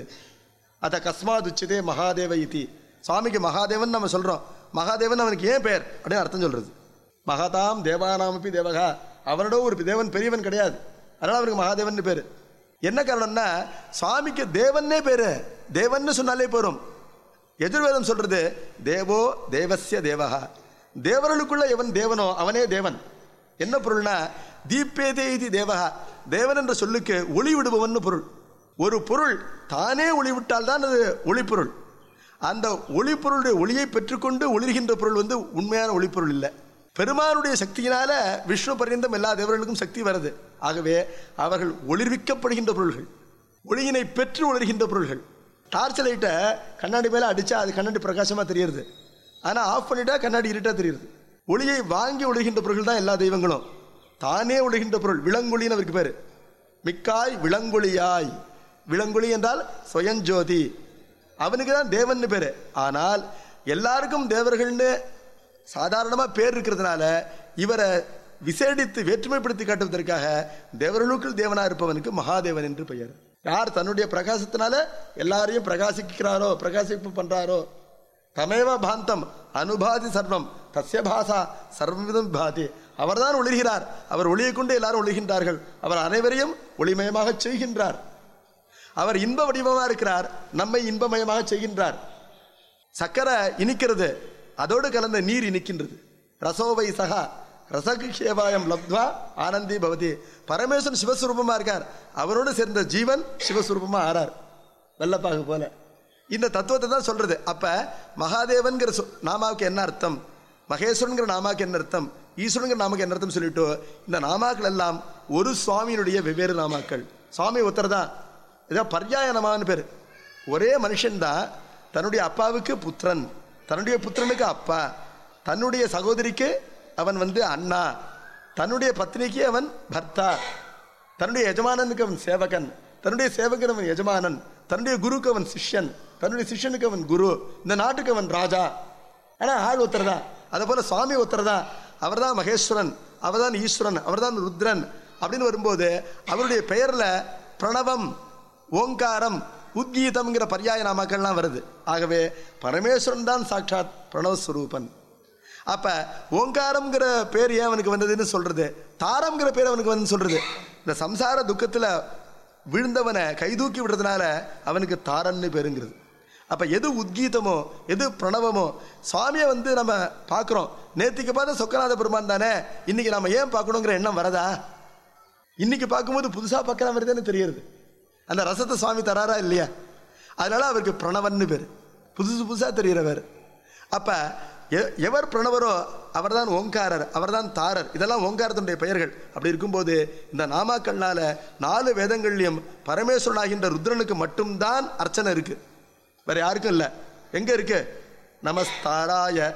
அத கஸ்மாத் உச்சிதே மகாதேவ இதி சுவாமிக்கு மகாதேவன் நம்ம சொல்றோம் மகாதேவன் அவனுக்கு ஏன் பெயர் அப்படின்னு அர்த்தம் சொல்றது மகதாம் தேவானாமப்பி தேவகா அவனோட ஒரு தேவன் பெரியவன் கிடையாது அதனால அவனுக்கு மகாதேவன் பேரு என்ன காரணம்னா சுவாமிக்கு தேவன்னே பேரு தேவன்னு சொன்னாலே போரும் எதிர்வேதம் சொல்றது தேவோ தேவஸ்ய தேவகா தேவர்களுக்குள்ள எவன் தேவனோ அவனே தேவன் என்ன பொருள்னா தீபேதே இது தேவகா தேவன் என்ற சொல்லுக்கு ஒளி விடுபவன் பொருள் ஒரு பொருள் தானே ஒளி விட்டால் தான் அது ஒளிப்பொருள் அந்த ஒளிப்பொருளுடைய ஒளியை பெற்றுக்கொண்டு ஒளிர்கின்ற பொருள் வந்து உண்மையான ஒளிப்பொருள் இல்லை பெருமானுடைய சக்தியினால விஷ்ணு பர்யந்தம் எல்லா தேவர்களுக்கும் சக்தி வருது ஆகவே அவர்கள் ஒளிர்விக்கப்படுகின்ற பொருள்கள் ஒளியினை பெற்று ஒளிர்கின்ற பொருள்கள் டார்ச் லைட்டை கண்ணாடி மேலே அடித்தா அது கண்ணாடி பிரகாசமாக தெரியுது ஆனால் ஆஃப் பண்ணிட்டா கண்ணாடி இருட்டாக தெரியுது ஒளியை வாங்கி ஒளிகின்ற பொருள்கள் தான் எல்லா தெய்வங்களும் தானே ஒளிகின்ற பொருள் விலங்கொழின்னு அவருக்கு பேர் மிக்காய் விலங்கொழியாய் விலங்கொழி என்றால் சுயஞ்சோதி அவனுக்கு தான் தேவன் பேர் ஆனால் எல்லாருக்கும் தேவர்கள்னு சாதாரணமாக பேர் இருக்கிறதுனால இவரை விசேடித்து வேற்றுமைப்படுத்தி காட்டுவதற்காக தேவர்களுக்குள் தேவனா இருப்பவனுக்கு மகாதேவன் என்று பெயர் யார் தன்னுடைய பிரகாசத்தினால எல்லாரையும் பிரகாசிக்கிறாரோ பிரகாசிப்பு பண்றாரோ தமேவ பாந்தம் அனுபாதி சர்வம் தஸ்ய பாசா சர்வவிதம் பாதி அவர்தான் ஒளிர்கிறார் அவர் ஒளியை கொண்டு எல்லாரும் ஒளிகின்றார்கள் அவர் அனைவரையும் ஒளிமயமாக செய்கின்றார் அவர் இன்ப வடிவமாக இருக்கிறார் நம்மை இன்பமயமாக செய்கின்றார் சக்கரை இனிக்கிறது அதோடு கலந்த நீர் இனிக்கின்றது ரசோவை சகா ரசகுஷேவாயம் லப்த்வா ஆனந்தி பவதி பரமேஸ்வரன் சிவஸ்வரூபமா இருக்கார் அவரோடு சேர்ந்த ஜீவன் சிவஸ்வரூபமா ஆறார் வெள்ளப்பாகு போல இந்த தத்துவத்தை தான் சொல்றது அப்ப மகாதேவன்கிற சொ- நாமாவுக்கு என்ன அர்த்தம் மகேஸ்வரன்கிற நாமாவுக்கு என்ன அர்த்தம் ஈஸ்வரன்கிற நாமாக்கு என்ன அர்த்தம் சொல்லிட்டு இந்த நாமாக்கள் எல்லாம் ஒரு சுவாமியினுடைய வெவ்வேறு நாமாக்கள் சுவாமி ஒருத்தர் தான் இதான் பர்யாய நமான்னு பேர் ஒரே மனுஷன்தான் தன்னுடைய அப்பாவுக்கு புத்திரன் தன்னுடைய புத்திரனுக்கு அப்பா தன்னுடைய சகோதரிக்கு அவன் வந்து அண்ணா தன்னுடைய பத்னிக்கு அவன் பர்த்தா தன்னுடைய எஜமானனுக்கு அவன் சேவகன் தன்னுடைய சேவகன் அவன் எஜமானன் தன்னுடைய குருக்கு அவன் சிஷ்யன் தன்னுடைய சிஷ்யனுக்கு அவன் குரு இந்த நாட்டுக்கு அவன் ராஜா ஆனா ஆள் ஒருத்தர் தான் அதே போல சுவாமி ஒருத்தர் தான் அவர்தான் மகேஸ்வரன் அவர்தான் ஈஸ்வரன் அவர்தான் ருத்ரன் அப்படின்னு வரும்போது அவருடைய பெயர்ல பிரணவம் ஓங்காரம் உத்கீதம்ங்கிற பர்யாய நாமாக்கள்லாம் வருது ஆகவே பரமேஸ்வரன் தான் சாட்சாத் பிரணவஸ்வரூபன் அப்ப ஓங்காரம்ங்கிற பேர் ஏன் அவனுக்கு வந்ததுன்னு சொல்றது தாரம்ங்கிற பேர் அவனுக்கு வந்து சொல்றது இந்த சம்சார துக்கத்துல விழுந்தவனை கைதூக்கி விடுறதுனால அவனுக்கு தாரன்னு பேருங்கிறது அப்ப எது உத்கீதமோ எது பிரணவமோ சுவாமியை வந்து நம்ம பார்க்குறோம் நேத்திக்கு பார்த்த சொக்கநாத பெருமான் தானே இன்னைக்கு நம்ம ஏன் பார்க்கணுங்கிற எண்ணம் வரதா இன்னைக்கு பார்க்கும்போது புதுசா பார்க்கலாம் வருதுன்னு தெரியுது அந்த ரசத்தை சுவாமி தராரா இல்லையா அதனால அவருக்கு பிரணவன்னு பேர் புதுசு புதுசா தெரிகிறவர் அப்ப எ- எவர் பிரணவரோ அவர்தான் ஓங்காரர் அவர்தான் தாரர் இதெல்லாம் ஓங்காரத்தினுடைய பெயர்கள் அப்படி இருக்கும்போது இந்த நாமாக்கள்னால நாலு வேதங்கள்லையும் பரமேஸ்வரனாகின்ற ருத்ரனுக்கு மட்டும்தான் அர்ச்சனை இருக்கு வேற யாருக்கும் இல்லை எங்க இருக்கு நமஸ்தாராய